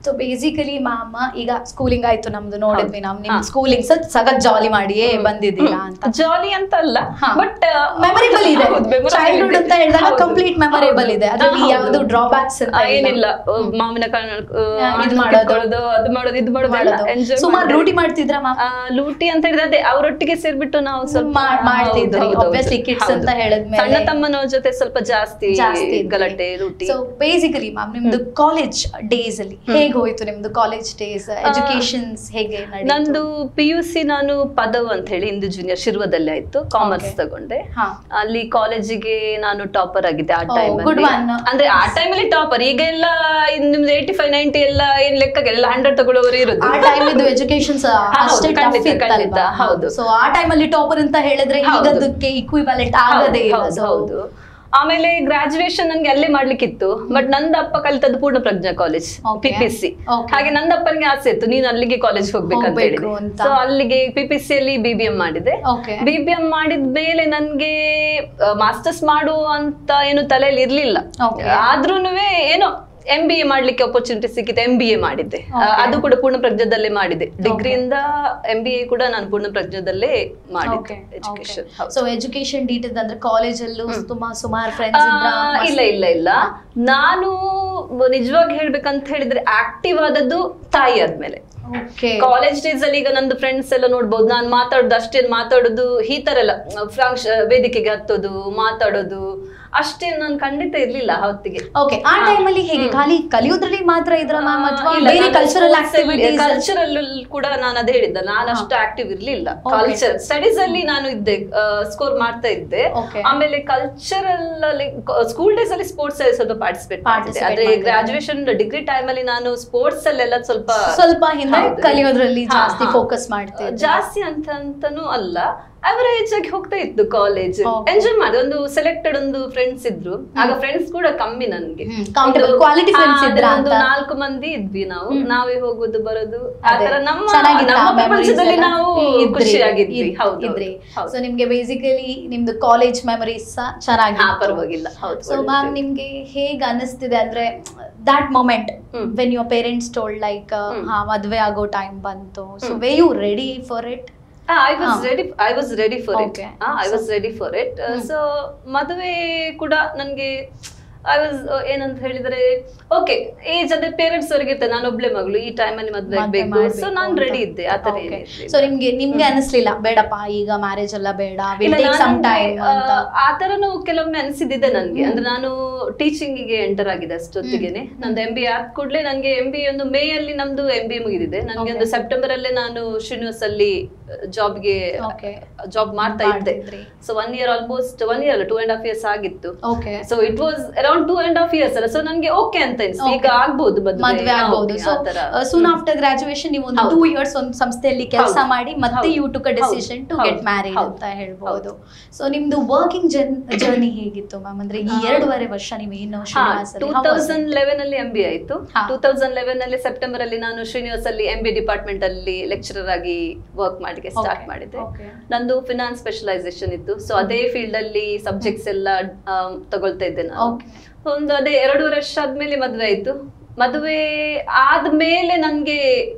[SPEAKER 1] ಸೊ ಬೇಸಿಕಲಿ ಮ್ಯಾಮ್ ಈಗ ಸ್ಕೂಲಿಂಗ್ ಆಯ್ತು ನಮ್ದು ನೋಡಿದ್ವಿ ನಾವು ನಿಮ್
[SPEAKER 2] ಹಾ.
[SPEAKER 1] ಸ್ಕೂಲಿಂಗ್ ಸಖತ್ ಜಾಲಿ ಮಾಡಿಯೇ ಬಂದಿದ್ದೀರಾ ಅಂತ
[SPEAKER 2] ಜಾಲಿ ಅಂತ ಅಲ್ಲ
[SPEAKER 1] ಹಾ.
[SPEAKER 2] ಬಟ್
[SPEAKER 1] ಮೆಮೊರೇಬಲ್ ಇದೆ ಚೈಲ್ಡ್ಹುಡ್ ಅಂತ ಹೇಳಿದಾಗ ಕಂಪ್ಲೀಟ್ ಮೆಮೊರೇಬಲ್ ಇದೆ ಅದ್ರಲ್ಲಿ ಯಾವ್ದು ಡ್ರಾಬ್ಯಾಕ್ಸ್ ಅಂತ ಇಲ್ಲ.
[SPEAKER 2] ಏನಿಲ್ಲ ಅಹ್, ಮಾವಿನ ಕಾಳು
[SPEAKER 1] ಇದು
[SPEAKER 2] ಇದು
[SPEAKER 1] ಮಾಡೋದು.
[SPEAKER 2] ಮಾಡೋದು ಅದು ಮಾಡೋದು ಇದು ಮಾಡೋದು
[SPEAKER 1] ಮಾಡೋದು
[SPEAKER 2] ಎಂಜಾಯ್
[SPEAKER 1] ಸುಮಾರು ರೂಢಿ ಮಾಡ್ತಿದ್ರ ಮ್ಯಾಮ್
[SPEAKER 2] ಆ, ಲೂಟಿ ಅಂತ ಹೇಳಿದ್ರೆ ಅದೇ ಅವರೊಟ್ಟಿಗೆ ಸೇರ್ಬಿಟ್ಟು ನಾವು ಸ್ವಲ್ಪ
[SPEAKER 1] ಮಾಡ್- ಮಾಡ್ತಿದ್ರಿ.
[SPEAKER 2] ಹೌದು, ಹೌದು,
[SPEAKER 1] Obviously kids
[SPEAKER 2] ಹೌದು.
[SPEAKER 1] ಅಂತ ಹೇಳಿದ್ಮೇಲೆ-
[SPEAKER 2] ಸಣ್ಣ ತಮ್ಮನ ಜೊತೆ ಸ್ವಲ್ಪ ಜಾಸ್ತಿ
[SPEAKER 1] ಜಾಸ್ತಿ
[SPEAKER 2] ಗಲಾಟೆ ಲೂಟಿ
[SPEAKER 1] ಸೊ ಬೇಸಿಕಲಿ ಮ್ಯಾಮ್ ನಿಮ್ದು ಕಾಲೇಜ್ ಡೇಸ್ ಅಲ್ಲಿ ಹೇಗೆ ಹೋಯ್ತು ನಿಮ್ದು ಕಾಲೇಜ್ ಡೇಸ್ ಎಜುಕೇಶನ್ಸ್ ಹೇಗೆ ನಡೀತು?
[SPEAKER 2] ನಂದು ಪಿ ಯು ಸಿ ನಾನು ಪದವ್ ಅಂತ ಹೇಳಿ ಇಂದು ಜೂನಿಯರ್ ಶಿರ್ವದಲ್ಲಿ ಆಯ್ತು ಕಾಮರ್ಸ್
[SPEAKER 1] Okay.
[SPEAKER 2] ತಗೊಂಡೆ
[SPEAKER 1] ಹಾ
[SPEAKER 2] ಅಲ್ಲಿ ಕಾಲೇಜಿಗೆ ನಾನು ಟಾಪರ್ ಆಗಿದ್ದೆ ಆ
[SPEAKER 1] Oh,
[SPEAKER 2] ಟೈಮ್
[SPEAKER 1] good one.
[SPEAKER 2] ಅಂದ್ರೆ ಆ ಟೈಮ್ ಅಲ್ಲಿ ಟಾಪರ್ ಈಗ ಎಲ್ಲ ಇನ್ ನಿಮ್ದು ಏಯ್ಟಿ ಫೈವ್ ನೈಂಟಿ ಎಲ್ಲ ಏನ್ ಲೆಕ್ಕಕ್ಕೆ ಎಲ್ಲ ಹಂಡ್ರೆಡ್ ತಗೊಳ್ಳೋರು ಇರೋದು
[SPEAKER 1] ಆ ಟೈಮ್ ಇದು ಎಜುಕೇಶನ್ಸ್ ಅಷ್ಟೇ
[SPEAKER 2] ಹೌದು,
[SPEAKER 1] ಟಫ್
[SPEAKER 2] ಖಂಡಿತ, ಖಂಡಿತ, ಹೌದು.
[SPEAKER 1] ಸೊ ಆ ಟೈಮ್ ಅಲ್ಲಿ ಟಾಪರ್ ಅಂತ ಹೇಳಿದ್ರೆ
[SPEAKER 2] ಹೌದು.
[SPEAKER 1] ಈಗದಕ್ಕೆ ಇಕ್ವಿವಾಲೆಂಟ್ ಆಗದೇ ಇಲ್ಲ
[SPEAKER 2] ಹೌದು,
[SPEAKER 1] So,
[SPEAKER 2] ಹೌದು ಆಮೇಲೆ ಗ್ರಾಜುಯೇಷನ್ ನನ್ಗೆ ಅಲ್ಲೇ ಮಾಡ್ಲಿಕ್ಕಿತ್ತು ಬಟ್ ನಂದ ಅಪ್ಪ ಕಲಿತದ್ದು Poorna Prajna college
[SPEAKER 1] Okay.
[SPEAKER 2] P P C
[SPEAKER 1] Okay.
[SPEAKER 2] ಹಾಗೆ ನಂದ ಅಪ್ಪನಿಗೆ ಆಸೆ ಇತ್ತು ನೀನು ಅಲ್ಲಿಗೆ ಕಾಲೇಜ್ ಹೋಗ್ಬೇಕಂತ ಹೇಳಿ
[SPEAKER 1] ಹೋಗ್ಬೇಕು ಅಂತ.
[SPEAKER 2] ಸೊ ಅಲ್ಲಿಗೆ ಪಿ ಪಿ ಸಿ ಅಲ್ಲಿ ಬಿ ಬಿ ಎಂ ಮಾಡಿದೆ
[SPEAKER 1] Okay.
[SPEAKER 2] ಬಿ ಬಿ ಎಂ ಮಾಡಿದ ಮೇಲೆ ನನ್ಗೆ ಮಾಸ್ಟರ್ಸ್ ಮಾಡುವ ಅಂತ ಏನು ತಲೆಯಲ್ಲಿ ಇರ್ಲಿಲ್ಲ
[SPEAKER 1] Okay.
[SPEAKER 2] ಆದ್ರೂನುವೆ ಏನೋ ಎಂ ಬಿ ಎ ಮಾಡ್ಲಿಕ್ಕೆ ಅಪರ್ಚುನಿಟಿ ಸಿಕ್ಕಿತ್ತು ಎಂ ಬಿ ಎ ಮಾಡಿದ್ದೆ ಆ,
[SPEAKER 1] Okay.
[SPEAKER 2] ಅದು ಕೂಡ ಪೂರ್ಣ ಪ್ರಜ್ಞದಲ್ಲೇ ಮಾಡಿದೆ ಡಿಗ್ರಿಯಿಂದ ಎಂ ಬಿ ಎ ಕೂಡ ನಾನು ಪೂರ್ಣ ಪ್ರಜ್ಞದಲ್ಲೇ ಮಾಡಿದ್ದೆ ಎಜುಕೇಶನ್
[SPEAKER 1] ಸೊ ಎಜುಕೇಶನ್ ಡೀಟೇಲ್ಸ್ ಅಂದ್ರೆ ಕಾಲೇಜ್ ಅಲ್ಲೂ ತುಂಬಾ ಸುಮಾರು ಫ್ರೆಂಡ್ಸ್ ಇದ್ರ
[SPEAKER 2] ಆ, ಇಲ್ಲ ಇಲ್ಲ ಇಲ್ಲ ನಾನು ನಿಜವಾಗಿ ಹೇಳ್ಬೇಕಂತ ಹೇಳಿದ್ರೆ ಆಕ್ಟಿವ್ ಆದದ್ದು ತಾಯಿ ಆದ್ಮೇಲೆ
[SPEAKER 1] ಓಕೆ
[SPEAKER 2] ಕಾಲೇಜ್ ಡೇಸ್ ಅಲ್ಲಿ ಈಗ ನಂದು ಫ್ರೆಂಡ್ಸ್ ಎಲ್ಲ ನೋಡ್ಬೋದು ನಾನು ಮಾತಾಡೋದು ಅಷ್ಟೇನ್ ಮಾತಾಡೋದು ಈ ತರ ಎಲ್ಲ ಫ್ರಾಂಕ್ಷ ವೇದಿಕೆಗೆ ಹತ್ತೋದು ಮಾತಾಡೋದು ಅಷ್ಟೇನ್ ನಾನು ಖಂಡಿತ ಇರ್ಲಿಲ್ಲ ಆ ಹೊತ್ತಿಗೆ
[SPEAKER 1] ಓಕೆ ಆ ಟೈಮ್ ಅಲ್ಲಿ ಹೇಗೆ ಖಾಲಿ ಕಲಿಯೋದ್ರಲ್ಲಿ ಮಾತ್ರ ಇದ್ರ ಮ್ಯಾಮ್ ಅಥವಾ ಬೇರೆ ಕಲ್ಚರಲ್ ಆಕ್ಟಿವಿಟೀಸ್
[SPEAKER 2] ಕಲ್ಚರಲ್ ಕೂಡ ನಾನು ಅದೇ ಹೇಳಿದ್ದ ನಾನು ಅಷ್ಟು ಆಕ್ಟಿವ್ ಇರ್ಲಿಲ್ಲ
[SPEAKER 1] Okay.
[SPEAKER 2] ಕಲ್ಚರ್ ಸ್ಟಡೀಸ್ ಅಲ್ಲಿ ನಾನು ಇದ್ದೆ ಸ್ಕೋರ್ ಮಾಡ್ತಾ ಇದ್ದೆ
[SPEAKER 1] Okay.
[SPEAKER 2] ಆಮೇಲೆ ಕಲ್ಚರಲ್ ಅಲ್ಲಿ ಸ್ಕೂಲ್ ಡೇಸ್ ಅಲ್ಲಿ ಸ್ಪೋರ್ಟ್ಸ್ ಅಲ್ಲಿ ಸ್ವಲ್ಪ ಪಾರ್ಟಿಸಿಪೇಟ್ ಮಾಡಿದ್ದೆ
[SPEAKER 1] Participate
[SPEAKER 2] ಆದ್ರೆ
[SPEAKER 1] ಮಾಡಿದ್ರಿ.
[SPEAKER 2] ಗ್ರಾಜುಯೇಷನ್ ಡಿಗ್ರಿ ಟೈಮ್ ಅಲ್ಲಿ ನಾನು ಸ್ಪೋರ್ಟ್ಸ್ ಅಲ್ಲೆಲ್ಲ ಸ್ವಲ್ಪ
[SPEAKER 1] ಸ್ವಲ್ಪ ಹಿಂದೆ
[SPEAKER 2] ಹೌದು.
[SPEAKER 1] ಕಲಿಯೋದ್ರಲ್ಲಿ
[SPEAKER 2] ಹಾ,
[SPEAKER 1] ಜಾಸ್ತಿ
[SPEAKER 2] ಹಾ.
[SPEAKER 1] ಫೋಕಸ್ ಮಾಡ್ತಿದ್ದೆ
[SPEAKER 2] ಜಾಸ್ತಿ ಅಂತ ಅಂತಾನೂ ಅಲ್ಲ ಅವರೇಜ್ ಆಗಿ ಹೋಗ್ತಾ ಇತ್ತು ಕಾಲೇಜ್
[SPEAKER 1] Okay.
[SPEAKER 2] ಎಂಜಾಯ್ ಮಾಡಿ ಒಂದು ಸೆಲೆಕ್ಟೆಡ್ ಒಂದು ಫ್ರೆಂಡ್ಸ್ ಇದ್ರು ಆಗ ಫ್ರೆಂಡ್ಸ್ ಕೂಡ ಕಮ್ಮಿ ನನ್ಗೆ
[SPEAKER 1] ಹ್ಮ್, countable,
[SPEAKER 2] ಒಂದು-
[SPEAKER 1] quality friends
[SPEAKER 2] ಹಾ, ಅದೇ
[SPEAKER 1] ಇದ್ರಾ
[SPEAKER 2] ಒಂದು
[SPEAKER 1] ಅಂತ?
[SPEAKER 2] ನಾಲ್ಕು ಮಂದಿ ಇದ್ವಿ ನಾವು ನಾವೇ ಹೋಗೋದು ಬರೋದು
[SPEAKER 1] ಅದೇ.
[SPEAKER 2] ಆತರ ನಮ್ಮ
[SPEAKER 1] ಚೆನ್ನಾಗಿತ್ತಾ
[SPEAKER 2] ನಮ್ಮ
[SPEAKER 1] memories
[SPEAKER 2] ಪ್ರಪಂಚದಲ್ಲಿ
[SPEAKER 1] ಎಲ್ಲ?
[SPEAKER 2] ನಾವು
[SPEAKER 1] ಇದ್ರಿ,
[SPEAKER 2] ಖುಷಿಯಾಗಿದ್ವಿ
[SPEAKER 1] ಇದ್-
[SPEAKER 2] ಹೌದು
[SPEAKER 1] ಇದ್ರಿ
[SPEAKER 2] ಹೌದು.
[SPEAKER 1] ಸೊ ನಿಮ್ಗೆ ಬೇಸಿಕಲಿ ನಿಮ್ದು ಕಾಲೇಜ್ ಮೆಮರೀಸ್ ಚೆನ್ನಾಗಿ
[SPEAKER 2] ಹಾ, ಪರವಾಗಿಲ್ಲ. ಹೌದು,
[SPEAKER 1] ಸೊ ಮ್ಯಾಮ್
[SPEAKER 2] ಒಳ್ಳೆದಿದೆ.
[SPEAKER 1] ನಿಮ್ಗೆ ಹೇಗ್ ಅನಿಸ್ತಿದೆ ಅಂದ್ರೆ that moment
[SPEAKER 2] hmm.
[SPEAKER 1] When your parents told like
[SPEAKER 2] hmm.
[SPEAKER 1] ಹಾ ಮದ್ವೆ ಆಗೋ ಟೈಮ್ ಬಂತು so were you ready for it
[SPEAKER 2] I was
[SPEAKER 1] ಹಾ.
[SPEAKER 2] Ready I was ready for it
[SPEAKER 1] Okay.
[SPEAKER 2] I was ready for it so ಮದುವೆ ಕೂಡ ನನ್ಗೆ I was ಏನಂತ ಹೇಳಿದ್ರೆ ಓಕೆ ಏಜ್ ಅದೇ ಪೇರೆಂಟ್ಸ್ ಅವ್ರಿಗೆ ಇರ್ತದೆ ನಾನು ಒಬ್ಳೆ ಮಗಳು ಈ ಟೈಮ್ ಅಲ್ಲಿ ಮದ್ವೆ ಆಗ್ಬೇಕು ಸೊ ನಾನು ರೆಡಿ ಇದ್ದೆ ಆತರ
[SPEAKER 1] ಸೊ ನಿಮ್ಗೆ ನಿಮ್ಗೆ ಅನಿಸ್ಲಿಲ್ಲ ಬೇಡಪ್ಪ ಈಗ ಮ್ಯಾರೇಜ್ ಎಲ್ಲ ಬೇಡ ವಿಲ್
[SPEAKER 2] ಇಲ್ಲ,
[SPEAKER 1] ಟೇಕ್ ಸಮ್
[SPEAKER 2] ನನ್ಗೆ,
[SPEAKER 1] ಟೈಮ್
[SPEAKER 2] ಆ,
[SPEAKER 1] ಅಂತ
[SPEAKER 2] ಆ ತರನು ಕೆಲವೊಮ್ಮೆ ಅನಿಸಿದ್ದೆ ನನ್ಗೆ ಅಂದ್ರೆ ನಾನು ಟೀಚಿಂಗ್ ಗೆ ಎಂಟರ್ ಆಗಿದೆ ಅಷ್ಟೊತ್ತಿಗೆನೆ ನಂದು ಎಂ ಬಿ ಆದ ಕೂಡಲೇ ನನ್ಗೆ ಎಂ ಬಿ ಒಂದು ಮೇ ಅಲ್ಲಿ ನಮ್ದು ಎಂ ಬಿ ಮುಗಿದಿದೆ ನನ್ಗೆ ಒಂದು ಸೆಪ್ಟೆಂಬರ್ ಅಲ್ಲೇ ನಾನು ಶ್ರೀನಿವಾಸ್ ಅಲ್ಲಿ ಜಾಬ್ಗೆ
[SPEAKER 1] Okay.
[SPEAKER 2] ಜಾಬ್ ಮಾಡ್ತಾ ಇದ್ದೆ
[SPEAKER 1] ಮಾಡ್ತಿದ್ರಿ.
[SPEAKER 2] So one year almost one year ಅಲ್ಲ ಟೂ ಅಂಡ್ ಹಾಫ್ ಇಯರ್ಸ್ ಆಗಿತ್ತು
[SPEAKER 1] okay
[SPEAKER 2] so it was around two and half years ಅಲ್ಲ ಸೊ ನನ್ಗೆ ಓಕೆ ಅಂತ ಅನ್ಸ್ತು ಈಗ
[SPEAKER 1] Okay.
[SPEAKER 2] ಆಗ್ಬೋದು
[SPEAKER 1] ಮದ್ವೆ ಆಗ್ಬಹುದು ಸೊ ಸೂನ್ ಆಫ್ಟರ್ ಗ್ರಾಜುಯೇಷನ್ ನೀವು ಒಂದು
[SPEAKER 2] ಹೌದು.
[SPEAKER 1] ಟೂ ಇಯರ್ಸ್ ಒಂದು ಸಂಸ್ಥೆಯಲ್ಲಿ ಕೆಲಸ
[SPEAKER 2] ಹೌದು.
[SPEAKER 1] ಮಾಡಿ ಮತ್ತೆ
[SPEAKER 2] ಹೌದು.
[SPEAKER 1] You took a decision to
[SPEAKER 2] ಹೌದು.
[SPEAKER 1] ಗೆಟ್ ಮ್ಯಾರಿಡ್
[SPEAKER 2] ಹೌದು.
[SPEAKER 1] ಅಂತ ಹೇಳ್ಬಹುದು ಸೊ ನಿಮ್ದು ವರ್ಕಿಂಗ್ ಜರ್ನಿ ಹೇಗಿತ್ತು ಮ್ಯಾಮ್ ಅಂದ್ರೆ ಈ
[SPEAKER 2] ಆ,
[SPEAKER 1] ಎರಡೂವರೆ ವರ್ಷ ನೀವು ಏನು ಶ್ರೀನಿವಾಸ್
[SPEAKER 2] ಟೂ ತೌಸಂಡ್ ಲೆವೆನ್ ಅಲ್ಲಿ ಎಂ ಬಿ ಆಯ್ತು
[SPEAKER 1] ಹಾ.
[SPEAKER 2] ಟೂ ತೌಸಂಡ್ ಲೆವೆನ್ ಅಲ್ಲಿ ಸೆಪ್ಟೆಂಬರ್ ಅಲ್ಲಿ ನಾನು ಶ್ರೀನಿವಾಸ್ ಅಲ್ಲಿ ಎಂ ಬಿ ಡಿಪಾರ್ಟ್ಮೆಂಟ್ ಅಲ್ಲಿ ಲೆಕ್ಚರರ್ ಆಗಿ ವರ್ಕ್ ಮಾಡಿಗೆ ಸ್ಟಾರ್ಟ್ ಮಾಡಿದ್ದೆ
[SPEAKER 1] Okay.
[SPEAKER 2] ನಂದು ಫಿನಾನ್ಸ್ ಸ್ಪೆಷಲೈಸೇಷನ್ ಇತ್ತು ಸೊ ಅದೇ ಫೀಲ್ಡ್ ಅಲ್ಲಿ ಸಬ್ಜೆಕ್ಟ್ಸ್ ಎಲ್ಲ ಆ, ತಗೊಳ್ತಾ ಇದ್ದೆ ನಾನು
[SPEAKER 1] Okay.
[SPEAKER 2] ಒಂದು ಅದೇ ಎರಡು ವರ್ಷ ಆದ್ಮೇಲೆ ಮದುವೆ ಆಯ್ತು ಮದುವೆ ಆದ್ಮೇಲೆ ನನ್ಗೆ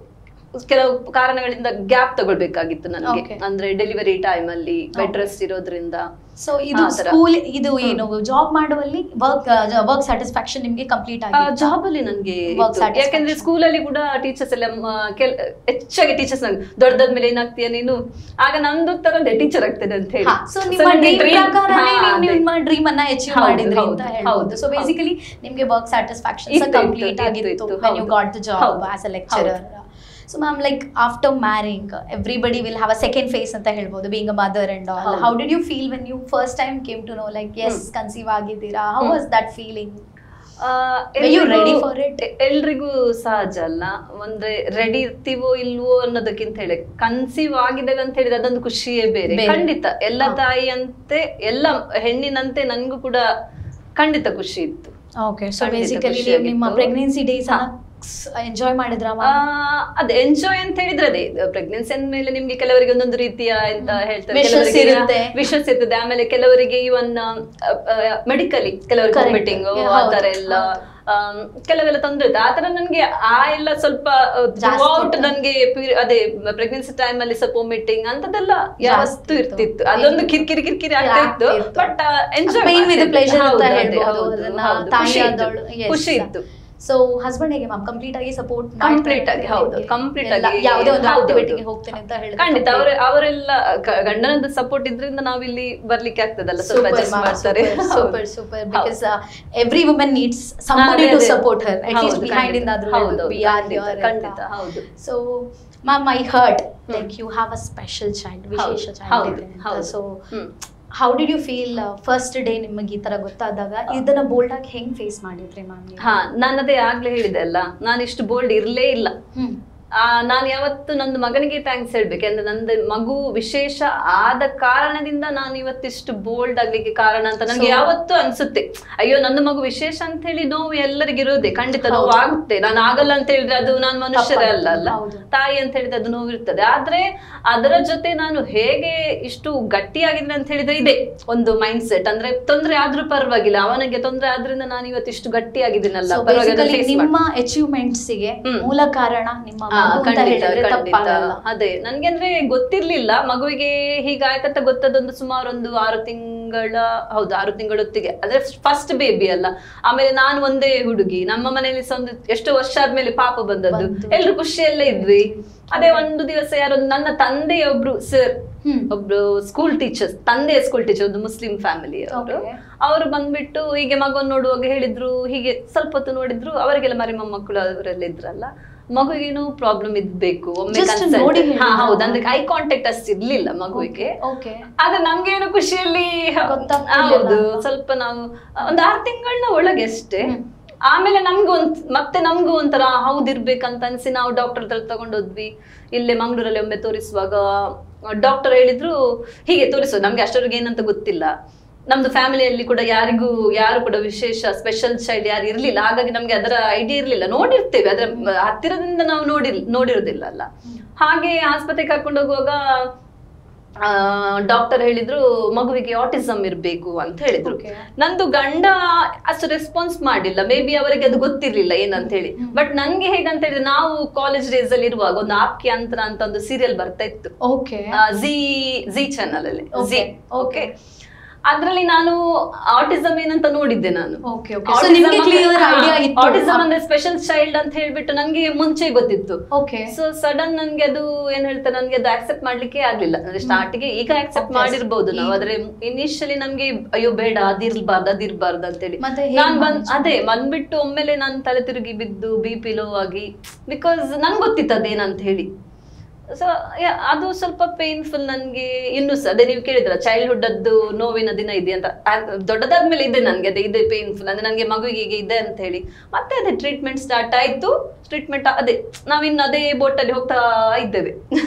[SPEAKER 2] ಕೆಲವು ಕಾರಣಗಳಿಂದ ಗ್ಯಾಪ್ ತಗೊಳ್ಬೇಕಾಗಿತ್ತು ನನಗೆ
[SPEAKER 1] Okay.
[SPEAKER 2] ಅಂದ್ರೆ ಡೆಲಿವರಿ ಟೈಮ್ ಅಲ್ಲಿ ಬೆಡ್ ರೆಸ್ಟ್ ಇರೋದ್ರಿಂದ
[SPEAKER 1] ಸೊ ಇದು
[SPEAKER 2] ಆ ತರ.
[SPEAKER 1] ಸ್ಕೂಲ್ ಇದು ಏನು ಜಾಬ್ ಮಾಡುವಲ್ಲಿ ವರ್ಕ್ ವರ್ಕ್ ಸ್ಯಾಟಿಸ್ಫ್ಯಾಕ್ಷನ್ ನಿಮ್ಗೆ ಕಂಪ್ಲೀಟ್ ಆಗಿದೆ
[SPEAKER 2] ಜಾಬ್ ಅಲ್ಲಿ ನನ್ಗೆ
[SPEAKER 1] Work
[SPEAKER 2] ಇತ್ತು.
[SPEAKER 1] satisfaction.
[SPEAKER 2] ಯಾಕಂದ್ರೆ ಸ್ಕೂಲ್ ಅಲ್ಲಿ ಕೂಡ ಟೀಚರ್ಸ್ ಎಲ್ಲ ಮ, ಕೆಲ್- ಹೆಚ್ಚಾಗಿ ಟೀಚರ್ಸ್ ದೊಡ್ಡದಾದ್ಮೇಲೆ ಏನಾಗ್ತೀಯ ನೀನು ಆಗ ನಂದು ತರದೇ ಟೀಚರ್ ಆಗ್ತದೆ ಅಂತ ಹೇಳಿ
[SPEAKER 1] ಸೊ
[SPEAKER 2] So
[SPEAKER 1] ನಿಮ್ಮ
[SPEAKER 2] ನನ್ಗೆ
[SPEAKER 1] ಡ್ರೀಮ್
[SPEAKER 2] dream-
[SPEAKER 1] ಪ್ರಕಾರನೇ
[SPEAKER 2] ಹಾ,
[SPEAKER 1] ನೀವು
[SPEAKER 2] ಅದೇ.
[SPEAKER 1] ನಿಮ್ಮ ಡ್ರೀಮ್ ಅನ್ನ ಅಚೀವ್
[SPEAKER 2] ಹೌದು,
[SPEAKER 1] ಮಾಡಿದ್ರಿ ಅಂತ
[SPEAKER 2] ಹೌದು,
[SPEAKER 1] ಹೇಳ್ಬೋದು
[SPEAKER 2] ಹೌದು,
[SPEAKER 1] ಸೊ
[SPEAKER 2] ಹೌದು.
[SPEAKER 1] ಬೇಸಿಕಲಿ ನಿಮ್ಗೆ ವರ್ಕ್ ಸ್ಯಾಟಿಸ್ಫ್ಯಾಕ್ಷನ್
[SPEAKER 2] ಇತ್ತು, ಇತ್ತು,
[SPEAKER 1] ಕಂಪ್ಲೀಟ್
[SPEAKER 2] ಇತ್ತು,
[SPEAKER 1] ಆಗಿತ್ತು
[SPEAKER 2] ಇತ್ತು,
[SPEAKER 1] ವೆನ್ ಯು
[SPEAKER 2] ಹೌದು.
[SPEAKER 1] ಗಾಟ್ ದ ಜಾಬ್
[SPEAKER 2] ಹೌದು,
[SPEAKER 1] as a lecturer so ma'am like after marrying everybody will have a second phase ಅಂತ ಹೇಳ್ಬೋದು being a mother and all
[SPEAKER 2] ಹೌದು.
[SPEAKER 1] How did you feel when you first time came to know like yes conceive ಆಗಿದ್ದೀರಾ how was that feeling
[SPEAKER 2] ಆ,
[SPEAKER 1] Were you
[SPEAKER 2] ಎಲ್ರಿಗೂ-
[SPEAKER 1] ready for it?
[SPEAKER 2] ಎ- ಎಲ್ರಿಗೂ ಸಹಜ ಅಲ್ಲ ಅಂದ್ರೆ ರೆಡಿ ಇರ್ತೀವೋ ಇಲ್ವೋ ಅನ್ನೋದಕ್ಕಿಂತ ಹೇಳಿ ಕನ್ಸೀವ್ ಆಗಿದ್ದೇವೆ ಅಂತ ಹೇಳಿದ್ರೆ ಅದೊಂದು ಖುಷಿಯೇ ಬೇರೆ
[SPEAKER 1] ಬೇರೆ.
[SPEAKER 2] ಖಂಡಿತ ಎಲ್ಲ
[SPEAKER 1] ಹಾ.
[SPEAKER 2] ತಾಯಿಯಂತೆ ಎಲ್ಲ ಹೆಣ್ಣಿನಂತೆ ನನ್ಗೂ ಕೂಡ ಖಂಡಿತ ಖುಷಿ ಇತ್ತು
[SPEAKER 1] ಓಕೆ ಸೊ
[SPEAKER 2] ಖಂಡಿತ
[SPEAKER 1] ಬೇಸಿಕಲಿ
[SPEAKER 2] ಖುಷಿಯಾಗಿತ್ತು.
[SPEAKER 1] ನಿಮ್ಮ ಪ್ರೆಗ್ನೆನ್ಸಿ ಡೇಸ್
[SPEAKER 2] ಹಾ.
[SPEAKER 1] ಎಂಜಾಯ್ ಮಾಡಿದ್ರ
[SPEAKER 2] ಆ, ಅದೇ ಎಂಜಾಯ್ ಅಂತ ಹೇಳಿದ್ರೆ ಅದೇ ಪ್ರೆಗ್ನೆನ್ಸಿ ಅಂದ್ಮೇಲೆ ನಿಮ್ಗೆ ಕೆಲವರಿಗೆ ಒಂದೊಂದು ರೀತಿಯ ಎಂತ ಹೇಳ್ತಾರೆ
[SPEAKER 1] Wishes
[SPEAKER 2] ಕೆಲವರಿಗೆ
[SPEAKER 1] ಇರುತ್ತೆ.
[SPEAKER 2] ವಿಶ್ವಾಸ ಇರ್ತದೆ ಆಮೇಲೆ ಕೆಲವರಿಗೆ ಇವನ್ ಮೆಡಿಕಲಿ ಕೆಲವರಿಗೆ
[SPEAKER 1] Correct.
[SPEAKER 2] ವಾಮಿಟಿಂಗ್
[SPEAKER 1] Yeah,
[SPEAKER 2] ಆ
[SPEAKER 1] ಹೌದು,
[SPEAKER 2] ತರ ಎಲ್ಲ ಆಮ್, ಕೆಲವೆಲ್ಲ ತೊಂದ್ರೆ ಇರುತ್ತೆ ಆತರ ನನ್ಗೆ ಆ ಎಲ್ಲ ಸ್ವಲ್ಪ
[SPEAKER 1] ಜಾಸ್ತಿ
[SPEAKER 2] ಔಟ್
[SPEAKER 1] ಇತ್ತು.
[SPEAKER 2] ನನ್ಗೆ ಪೀರಿ- ಅದೇ ಪ್ರೆಗ್ನೆನ್ಸಿ ಟೈಮ್ ಅಲ್ಲಿ ಸ್ವಲ್ಪ ವಾಮಿಟಿಂಗ್ ಅಂತದೆಲ್ಲ ಯಾವತ್ತು
[SPEAKER 1] ಇತ್ತು.
[SPEAKER 2] ಇರ್ತಿತ್ತು ಅದೊಂದು ಕಿರಿಕಿರಿ ಕಿರಿಕಿರಿ ಆಗ್ತಾ ಇತ್ತು
[SPEAKER 1] ಆಗ್ತಿತ್ತು.
[SPEAKER 2] But enjoy
[SPEAKER 1] pain with pleasure ಅಂತ ಹೇಳ್ಬೋದು ಅದನ್ನ ತಾಯಿ ಆದವಳು
[SPEAKER 2] ಖುಷಿ ಇತ್ತು
[SPEAKER 1] ಸೊ ಹಸ್ಬೆಂಡ್ ಹೇಗೆ ಮ್ಯಾಮ್ ಕಂಪ್ಲೀಟ್ ಆಗಿ ಸಪೋರ್ಟ್
[SPEAKER 2] Complete ಆಗಿ, ಹೌದು, complete ಆಗಿ.
[SPEAKER 1] ಯಾವುದೇ ಒಂದು
[SPEAKER 2] ಹೌದು,
[SPEAKER 1] ಆಕ್ಟಿವಿಟಿಗೆ
[SPEAKER 2] ಹೌದು.
[SPEAKER 1] ಹೋಗ್ತೇನೆ ಅಂತ ಹೇಳಿದ್ರೆ
[SPEAKER 2] ಖಂಡಿತ ಅವ್ರ ಅವರೆಲ್ಲ ಗ- ಗಂಡನದ್ದು ಸಪೋರ್ಟ್ ಇದ್ರಿಂದ ನಾವಿಲ್ಲಿ ಬರ್ಲಿಕ್ಕೆ ಆಗ್ತದಲ್ಲ ಸ್ವಲ್ಪ ಅಡ್ಜಸ್ಟ್ ಮಾಡ್ತಾರೆ
[SPEAKER 1] super super because every women needs somebody
[SPEAKER 2] ಅದೇ,
[SPEAKER 1] ಟು
[SPEAKER 2] ಅದೇ.
[SPEAKER 1] ಸಪೋರ್ಟ್ ಹರ್ ಅಟ್ ಲೀಸ್ಟ್
[SPEAKER 2] ಹೌದು,
[SPEAKER 1] ಬಿಹೈಂಡ್
[SPEAKER 2] ಖಂಡಿತ.
[SPEAKER 1] ಇಂದಾದ್ರೂ
[SPEAKER 2] ಹೌದು,
[SPEAKER 1] ವಿ ಆರ್
[SPEAKER 2] ಖಂಡಿತ, ಖಂಡಿತ, ಹೌದು.
[SPEAKER 1] So ma'am I heard like you have a special child ವಿಶೇಷ
[SPEAKER 2] ಹೌದು,
[SPEAKER 1] ಚೈಲ್ಡ್
[SPEAKER 2] ಹೌದು.
[SPEAKER 1] So
[SPEAKER 2] hmm.
[SPEAKER 1] How did you feel first day ನಿಮಗೆ ಈ ತರ ಗೊತ್ತಾದಾಗ ಇದನ್ನ ಬೋಲ್ಡ್ ಆಗಿ ಹೆಂಗ್ ಫೇಸ್ ಮಾಡಿದ್ರಿ ಮ್ಯಾಮ್
[SPEAKER 2] ಹಾ ನಾನು ಅದೇ ಆಗ್ಲೇ ಹೇಳಿದೆ ಅಲ್ಲ ನಾನು ಇಷ್ಟು ಬೋಲ್ಡ್ ಇರ್ಲೇ ಇಲ್ಲ
[SPEAKER 1] ಹ್ಮ್
[SPEAKER 2] ಆ, ನಾನು ಯಾವತ್ತು ನಂದು ಮಗನಿಗೆ ಥ್ಯಾಂಕ್ಸ್ ಹೇಳ್ಬೇಕು ಅಂದ್ರೆ ನಂದು ಮಗು ವಿಶೇಷ ಆದ ಕಾರಣದಿಂದ ನಾನು ಇವತ್ತಿಷ್ಟು ಬೋಲ್ಡ್ ಆಗ್ಲಿಕ್ಕೆ ಕಾರಣ ಅಂತ ನನಗೆ
[SPEAKER 1] So-
[SPEAKER 2] ಯಾವತ್ತೂ ಅನ್ಸುತ್ತೆ ಅಯ್ಯೋ ನನ್ನ ಮಗು ವಿಶೇಷ ಅಂತ ಹೇಳಿ ನೋವು ಎಲ್ಲರಿಗೂ ಇರೋದೆ ಖಂಡಿತ ನೋವು
[SPEAKER 1] ಹೌದು.
[SPEAKER 2] ಆಗುತ್ತೆ ನಾನು ಆಗಲ್ಲ ಅಂತ ಹೇಳಿದ್ರೆ ಅದು ನಾನು ಮನುಷ್ಯರೇ ಅಲ್ಲ ಅಲ್ಲ
[SPEAKER 1] ಹೌದು.
[SPEAKER 2] ತಾಯಿ ಅಂತ ಹೇಳಿದ್ರೆ ಅದು ನೋವು ಇರ್ತದೆ ಆದ್ರೆ ಅದರ ಜೊತೆ ನಾನು ಹೇಗೆ ಇಷ್ಟು ಗಟ್ಟಿಯಾಗಿದ್ರೆ ಅಂತ ಹೇಳಿದ್ರೆ ಇದೆ ಒಂದು ಮೈಂಡ್ ಸೆಟ್ ಅಂದ್ರೆ ತೊಂದ್ರೆ ಆದ್ರೂ ಪರವಾಗಿಲ್ಲ ಅವನಿಗೆ ತೊಂದ್ರೆ ಆದ್ರಿಂದ ನಾನು ಇವತ್ತಿಷ್ಟು ಗಟ್ಟಿಯಾಗಿದ್ದೀನಲ್ಲ
[SPEAKER 1] So
[SPEAKER 2] ಪರವಾಗಿಲ್ಲ
[SPEAKER 1] basically
[SPEAKER 2] face
[SPEAKER 1] ನಿಮ್ಮ ಅಚೀವ್ಮೆಂಟ್ಸ್ ಗೆ
[SPEAKER 2] ಹ್ಮ್.
[SPEAKER 1] ಮೂಲ ಕಾರಣ ನಿಮ್ಮ
[SPEAKER 2] ಹಾ,
[SPEAKER 1] ಮಗು ಅಂತ
[SPEAKER 2] ಖಂಡಿತ
[SPEAKER 1] ಹೇಳಿದ್ರೆ
[SPEAKER 2] ಖಂಡಿತ
[SPEAKER 1] ತಪ್ಪಾಗಲ್ಲ
[SPEAKER 2] ಅದೇ ನನ್ಗೆ ಅಂದ್ರೆ ಗೊತ್ತಿರ್ಲಿಲ್ಲ ಮಗುವಿಗೆ ಹೀಗಾಯ್ತಂತ ಗೊತ್ತದೊಂದು ಸುಮಾರು ಒಂದು ಆರು ತಿಂಗಳ ಹೌದು ಆರು ತಿಂಗಳೊತ್ತಿಗೆ ಅಂದ್ರೆ ಫಸ್ಟ್ ಬೇಬಿ ಅಲ್ಲ ಆಮೇಲೆ ನಾನು ಒಂದೇ ಹುಡುಗಿ ನಮ್ಮ ಮನೆಯಲ್ಲಿ ಸಹ ಒಂದು ಎಷ್ಟೋ ವರ್ಷ ಆದ್ಮೇಲೆ ಪಾಪ ಬಂದದ್ದು
[SPEAKER 1] ಬಂತು.
[SPEAKER 2] ಎಲ್ರು ಖುಷಿಯಲ್ಲೇ ಇದ್ವಿ ಅದೇ ಒಂದು ದಿವಸ ಯಾರೋ ನನ್ನ ತಂದೆ ಒಬ್ರು ಸರ್
[SPEAKER 1] ಹ್ಮ್.
[SPEAKER 2] ಒಬ್ರು ಸ್ಕೂಲ್ ಟೀಚರ್ಸ್ ತಂದೆ ಸ್ಕೂಲ್ ಟೀಚರ್ ಒಂದು ಮುಸ್ಲಿಂ ಫ್ಯಾಮಿಲಿ ಅವರು
[SPEAKER 1] Okay.
[SPEAKER 2] ಅವರು ಬಂದ್ಬಿಟ್ಟು ಹೀಗೆ ಮಗನ್ ನೋಡುವಾಗ ಹೇಳಿದ್ರು ಹೀಗೆ ಸ್ವಲ್ಪ ಹೊತ್ತು ನೋಡಿದ್ರು ಅವರಿಗೆಲ್ಲ ಮರಿ ಮೊಮ್ಮಕ್ಕಳು ಅವರೆಲ್ಲ ಇದ್ರಲ್ಲ ಮಗುಗೇನು ಪ್ರಾಬ್ಲಮ್ ಇದ್ಬೇಕು ಒಮ್ಮೆ
[SPEAKER 1] Just
[SPEAKER 2] consult-
[SPEAKER 1] ನೋಡಿ
[SPEAKER 2] ಹಾ
[SPEAKER 1] ಹೇಳಿದ್ರು.
[SPEAKER 2] ಹೌದು ಅಂದ್ರೆ ಐ ಕಾಂಟ್ಯಾಕ್ಟ್ ಅಷ್ಟು ಇರ್ಲಿಲ್ಲ ಮಗುವಿಗೆ
[SPEAKER 1] ಓಕೆ
[SPEAKER 2] ಆದ್ರೆ ನಮ್ಗೇನು ಖುಷಿಯಲ್ಲಿ
[SPEAKER 1] ಗೊತ್ತಾಗ್ತಿರ್ಲಿಲ್ಲ
[SPEAKER 2] ಹೌದು
[SPEAKER 1] ಅಲ್ವಾ?
[SPEAKER 2] ಸ್ವಲ್ಪ ನಾವು ಒಂದ್ ಆರು ತಿಂಗಳನ್ನ ಒಳಗೆ ಅಷ್ಟೇ
[SPEAKER 1] ಹ್ಮ್.
[SPEAKER 2] ಆಮೇಲೆ ನಮ್ಗೂ ಒಂದ್ ಮತ್ತೆ ನಮ್ಗೂ ಒಂಥರ ಹೌದಿರ್ಬೇಕಂತ ಅನ್ಸಿ ನಾವು ಡಾಕ್ಟರ್ ಹತ್ರ ತಗೊಂಡೋದ್ವಿ ಇಲ್ಲೇ ಮಂಗ್ಳೂರಲ್ಲಿ ಒಮ್ಮೆ ತೋರಿಸುವಾಗ ಡಾಕ್ಟರ್ ಹೇಳಿದ್ರು ಹೀಗೆ ತೋರಿಸೋದು ನಮ್ಗೆ ಅಷ್ಟೊರ್ಗೆ ಏನಂತ ಗೊತ್ತಿಲ್ಲ ನಮ್ದು ಫ್ಯಾಮಿಲಿಯಲ್ಲಿ ಕೂಡ ಯಾರಿಗೂ ಯಾರು ಕೂಡ ವಿಶೇಷ ಸ್ಪೆಷಲ್ ಚೈಲ್ಡ್ ಯಾರು ಇರ್ಲಿಲ್ಲ ಹಾಗಾಗಿ ನಮ್ಗೆ ಅದರ ಐಡಿಯಾ ಇರ್ಲಿಲ್ಲ ನೋಡಿರ್ತೇವೆ ಅದರ ಹತ್ತಿರದಿಂದ ನಾವು ನೋಡಿ ನೋಡಿರೋದಿಲ್ಲ ಅಲ್ಲ ಹಾಗೆ ಆಸ್ಪತ್ರೆಗೆ ಕರ್ಕೊಂಡು ಹೋಗುವಾಗ ಡಾಕ್ಟರ್ ಹೇಳಿದ್ರು ಮಗುವಿಗೆ ಆಟಿಸಮ್ ಇರ್ಬೇಕು ಅಂತ ಹೇಳಿದ್ರು
[SPEAKER 1] Okay.
[SPEAKER 2] ನಂದು ಗಂಡ ಅಷ್ಟು ರೆಸ್ಪಾನ್ಸ್ ಮಾಡಿಲ್ಲ ಮೇ ಬಿ ಅವರಿಗೆ ಅದು ಗೊತ್ತಿರ್ಲಿಲ್ಲ ಏನಂತ ಹೇಳಿ ಬಟ್ ನನ್ಗೆ ಹೇಗಂತ ಹೇಳಿದ್ರೆ ನಾವು ಕಾಲೇಜ್ ಡೇಸ್ ಅಲ್ಲಿ ಇರುವಾಗ ಒಂದು ಆಪ್ಕೆ ಅಂತರ ಅಂತ ಒಂದು ಸೀರಿಯಲ್ ಬರ್ತಾ ಇತ್ತು
[SPEAKER 1] ಓಕೆ
[SPEAKER 2] ಜಿ ಜಿ ಚಾನಲ್ ಅಲ್ಲಿ
[SPEAKER 1] Okay,
[SPEAKER 2] ಜಿ
[SPEAKER 1] okay.
[SPEAKER 2] ಓಕೆ ಅದ್ರಲ್ಲಿ ನಾನು ಆಟಿಸಮ್ ಏನಂತ ನೋಡಿದ್ದೆ ನಾನು
[SPEAKER 1] ಓಕೆ ಓಕೆ ಸೊ ನಿಮಗೆ ಕ್ಲಿಯರ್ ಐಡಿಯಾ ಇತ್ತು
[SPEAKER 2] ಆಟಿಸಮ್ ಅಂದ್ರೆ ಸ್ಪೆಷಲ್ ಚೈಲ್ಡ್ ಅಂತ ಹೇಳ್ಬಿಟ್ಟು ನನ್ಗೆ ಮುಂಚೆ ಗೊತ್ತಿತ್ತು
[SPEAKER 1] ಓಕೆ
[SPEAKER 2] ಸೊ ಸಡನ್ ನನ್ಗೆ ಅದು ಏನ್ ಹೇಳ್ತಾರೆ ನನ್ಗೆ ಅದು ಆಕ್ಸೆಪ್ಟ್ ಮಾಡ್ಲಿಕ್ಕೆ ಆಗ್ಲಿಲ್ಲ ಅಂದ್ರೆ ಸ್ಟಾರ್ಟಿಗೆ ಈಗ ಆಕ್ಸೆಪ್ಟ್
[SPEAKER 1] Okay.
[SPEAKER 2] ಮಾಡಿರ್ಬೋದು ನಾವು
[SPEAKER 1] ಈಗ-
[SPEAKER 2] ಆದ್ರೆ ಇನಿಷಿಯಲಿ ನಮ್ಗೆ ಅಯ್ಯೋ ಬೇಡ ಅದಿರ್ಬಾರ್ದು ಅದಿರ್ಬಾರ್ದು ಅಂತೇಳಿ
[SPEAKER 1] ಮತ್ತೆ ಹೇಗ್
[SPEAKER 2] ನಾನ್ ಬಂದ್
[SPEAKER 1] manage
[SPEAKER 2] ಅದೇ ಬಂದ್ಬಿಟ್ಟು ಒಮ್ಮೆಲೆ ನಾನು ತಲೆ ತಿರುಗಿ ಬಿದ್ದು ಬಿ ಪಿ ಲೋ ಆಗಿ ಬಿಕಾಸ್ ನಂಗೆ ಗೊತ್ತಿತ್ತು ಅದೇನಂತ ಹೇಳಿ ಸೊ ಅದು ಸ್ವಲ್ಪ ಪೇನ್ಫುಲ್ ನನ್ಗೆ ಇನ್ನು ಸಹ ಅದೇ ನೀವು ಕೇಳಿದ್ರ ಚೈಲ್ಡ್ಹುಡ್ ಅದ್ದು ನೋವಿನ ದಿನ ಇದೆ ಅಂತ ಅದ್ ದೊಡ್ಡದಾದ್ಮೇಲೆ ಇದೆ ನನ್ಗೆ ಅದೇ ಇದೆ ಪೇನ್ಫುಲ್ ಅಂದ್ರೆ ನನ್ಗೆ ಮಗುವಿಗೆ ಈಗ ಇದೆ ಅಂತ ಹೇಳಿ ಮತ್ತೆ ಅದೇ ಟ್ರೀಟ್ಮೆಂಟ್ ಸ್ಟಾರ್ಟ್ ಆಯ್ತು ಟ್ರೀಟ್ಮೆಂಟ್ ಅದೇ ನಾವಿನ್ನು ಅದೇ ಬೋಟ್ ಅಲ್ಲಿ ಹೋಗ್ತಾ ಇದ್ದೇವೆ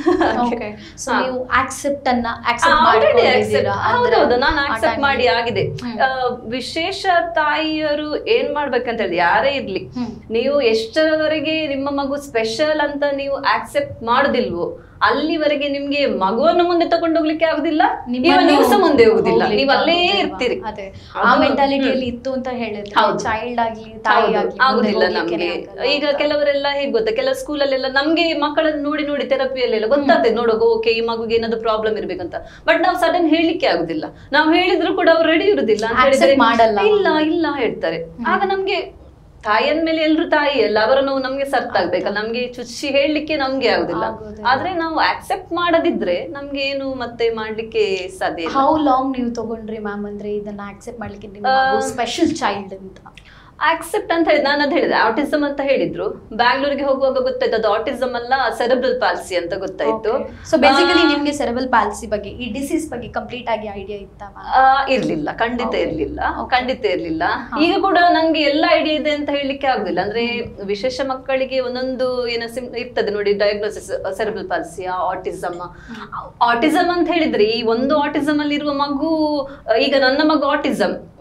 [SPEAKER 1] ಓಕೆ ಸೊ
[SPEAKER 2] ಹಾ.
[SPEAKER 1] ನೀವು ಆಕ್ಸೆಪ್ಟ್ ಅನ್ನ ಆಕ್ಸೆಪ್ಟ್
[SPEAKER 2] Already accept-
[SPEAKER 1] ಮಾಡಿಕೊಂಡಿದ್ದೀರಾ ಅಂದ್ರೆ
[SPEAKER 2] ಹೌದೌದು ನಾನು
[SPEAKER 1] ಆ
[SPEAKER 2] ಆಕ್ಸೆಪ್ಟ್
[SPEAKER 1] time
[SPEAKER 2] ಮಾಡಿ
[SPEAKER 1] ಅಲ್ಲಿ-
[SPEAKER 2] ಆಗಿದೆ
[SPEAKER 1] ಹ್ಮ್.
[SPEAKER 2] ಆ, ವಿಶೇಷ ತಾಯಿಯರು ಏನ್ ಮಾಡ್ಬೇಕಂತ ಹೇಳಿದ್ರೆ ಯಾರೇ ಇರ್ಲಿ
[SPEAKER 1] ಹ್ಮ್.
[SPEAKER 2] ನೀವು ಎಷ್ಟರವರೆಗೆ ನಿಮ್ಮ ಮಗು ಸ್ಪೆಷಲ್ ಅಂತ ನೀವು ಆಕ್ಸೆಪ್ಟ್ ಮಾಡುದಿಲ್ವೋ ಅಲ್ಲಿವರೆಗೆ ನಿಮ್ಗೆ ಮಗುವನ್ನು ಮುಂದೆ ತಗೊಂಡು ಹೋಗ್ಲಿಕ್ಕೆ ಆಗುದಿಲ್ಲ ನೀವು ನೀವು ಸಹ ಮುಂದೆ ಹೋಗುದಿಲ್ಲ
[SPEAKER 1] ಹೋಗ್ಲಿಕ್ಕೆ
[SPEAKER 2] ನೀವು ಅಲ್ಲೇ
[SPEAKER 1] ಆಗುದಿಲ್ವಾ?
[SPEAKER 2] ಇರ್ತೀರಿ
[SPEAKER 1] ಅದೇ ಆ
[SPEAKER 2] ಅದು-
[SPEAKER 1] ಮೆಂಟಾಲಿಟಿಯಲ್ಲಿ ಇತ್ತು ಅಂತ ಹೇಳಿದ್ರೆ
[SPEAKER 2] ಹೌದು.
[SPEAKER 1] ಚೈಲ್ಡ್ ಆಗ್ಲಿ ತಾಯಿ
[SPEAKER 2] ಹೌದು,
[SPEAKER 1] ಆಗ್ಲಿ
[SPEAKER 2] ಆಗುದಿಲ್ಲ
[SPEAKER 1] ಮುಂದೆ
[SPEAKER 2] ನಮ್ಗೆ
[SPEAKER 1] ಹೋಗ್ಲಿಕ್ಕೇನೆ ಆಗಲ್ಲ
[SPEAKER 2] ಈಗ
[SPEAKER 1] ಅಂತ.
[SPEAKER 2] ಕೆಲವರೆಲ್ಲ ಹೇಗ್ ಗೊತ್ತಾ ಕೆಲವು ಸ್ಕೂಲಲ್ಲೆಲ್ಲ ನಮ್ಗೆ ಮಕ್ಕಳನ್ನ ನೋಡಿ ನೋಡಿ ಥೆರಪಿಯಲ್ಲೆಲ್ಲ ಗೊತ್ತಾಗ್ತದೆ ನೋಡುವಾಗ ಓಕೆ ಈ ಮಗುಗೆ ಏನಾದ್ರು ಪ್ರಾಬ್ಲಮ್ ಇರ್ಬೇಕಂತ ಬಟ್ ನಾವು ಸಡನ್ ಹೇಳಿಕ್ಕೆ ಆಗುದಿಲ್ಲ ನಾವು ಹೇಳಿದ್ರು ಕೂಡ ಅವ್ರು ರೆಡಿ ಇರುದಿಲ್ಲ ಅಂತ
[SPEAKER 1] Accept
[SPEAKER 2] ಹೇಳಿದ್ರೆ
[SPEAKER 1] ಮಾಡಲ್ಲ.
[SPEAKER 2] ಇಲ್ಲ ಇಲ್ಲ ಹೇಳ್ತಾರೆ ಆಗ ನಮ್ಗೆ ತಾಯಿ ಅಂದ್ಮೇಲೆ ಎಲ್ರು ತಾಯಿ ಅಲ್ಲ ಅವರ ನೋವು ನಮ್ಗೆ ಸರ್ತ್ ಆಗ್ಬೇಕಲ್ಲ ನಮ್ಗೆ ಚುಚ್ಚಿ ಹೇಳಲಿಕ್ಕೆ ನಮ್ಗೆ ಆಗುದಿಲ್ಲ
[SPEAKER 1] ಆಗುದಿಲ್ಲ.
[SPEAKER 2] ಆದ್ರೆ ನಾವು ಆಕ್ಸೆಪ್ಟ್ ಮಾಡದಿದ್ರೆ ನಮ್ಗೆ ಏನು ಮತ್ತೆ ಮಾಡ್ಲಿಕ್ಕೆ ಸಾಧ್ಯ ಇಲ್ಲ
[SPEAKER 1] ಹೌ ಲಾಂಗ್ ನೀವು ತಗೊಂಡ್ರಿ ಮ್ಯಾಮ್ ಅಂದ್ರೆ ಇದನ್ನ ಆಕ್ಸೆಪ್ಟ್ ಮಾಡ್ಲಿಕ್ಕೆ ನಿಮ್ಮ ಸ್ಪೆಷಲ್ ಚೈಲ್ಡ್ ಅಂತ
[SPEAKER 2] ಆಕ್ಸೆಪ್ಟ್ ಅಂತ ಹೇಳಿ ನಾನು ಅದ್ ಹೇಳಿದೆ ಆಟಿಸಮ್ ಅಂತ ಹೇಳಿದ್ರು ಬ್ಯಾಂಗ್ಳೂರಿಗೆ ಹೋಗುವಾಗ ಗೊತ್ತಾಯ್ತು ಅದು ಆಟಿಸಮ್ ಅಲ್ಲ ಸೆರೆಬ್ರಲ್ ಪಾಲ್ಸಿ ಅಂತ ಗೊತ್ತಾಯ್ತು
[SPEAKER 1] ಸೊ ಬೇಸಿಕಲಿ
[SPEAKER 2] ಆ,
[SPEAKER 1] ನಿಮ್ಗೆ ಸೆರೆಬಲ್ ಪಾಲ್ಸಿ ಬಗ್ಗೆ ಈ ಡಿಸೀಸ್ ಬಗ್ಗೆ ಕಂಪ್ಲೀಟ್ ಆಗಿ ಐಡಿಯಾ ಇತ್ತಾ ಮ್ಯಾಮ್
[SPEAKER 2] ಆ, ಇರ್ಲಿಲ್ಲ ಖಂಡಿತ
[SPEAKER 1] Okay.
[SPEAKER 2] ಇರ್ಲಿಲ್ಲ
[SPEAKER 1] Okay.
[SPEAKER 2] ಖಂಡಿತ ಇರ್ಲಿಲ್ಲ ಈಗ ಕೂಡ ನಂಗೆ ಎಲ್ಲ ಐಡಿಯಾ ಇದೆ ಅಂತ ಹೇಳಲಿಕ್ಕೆ ಆಗುದಿಲ್ಲ ಅಂದ್ರೆ ವಿಶೇಷ ಮಕ್ಕಳಿಗೆ ಒಂದೊಂದು ಏನೋ ಸಿಮ್ ಇರ್ತದೆ ನೋಡಿ diagnosis cerebral palsy autism autism ಅಂತ ಹೇಳಿದ್ರೆ ಈ ಒಂದು ಆಟಿಸಮ್ ಅಲ್ಲಿ ಇರುವ ಮಗು ಆ, ಈಗ ನನ್ನ ಮಗು ಆಟಿಸಮ್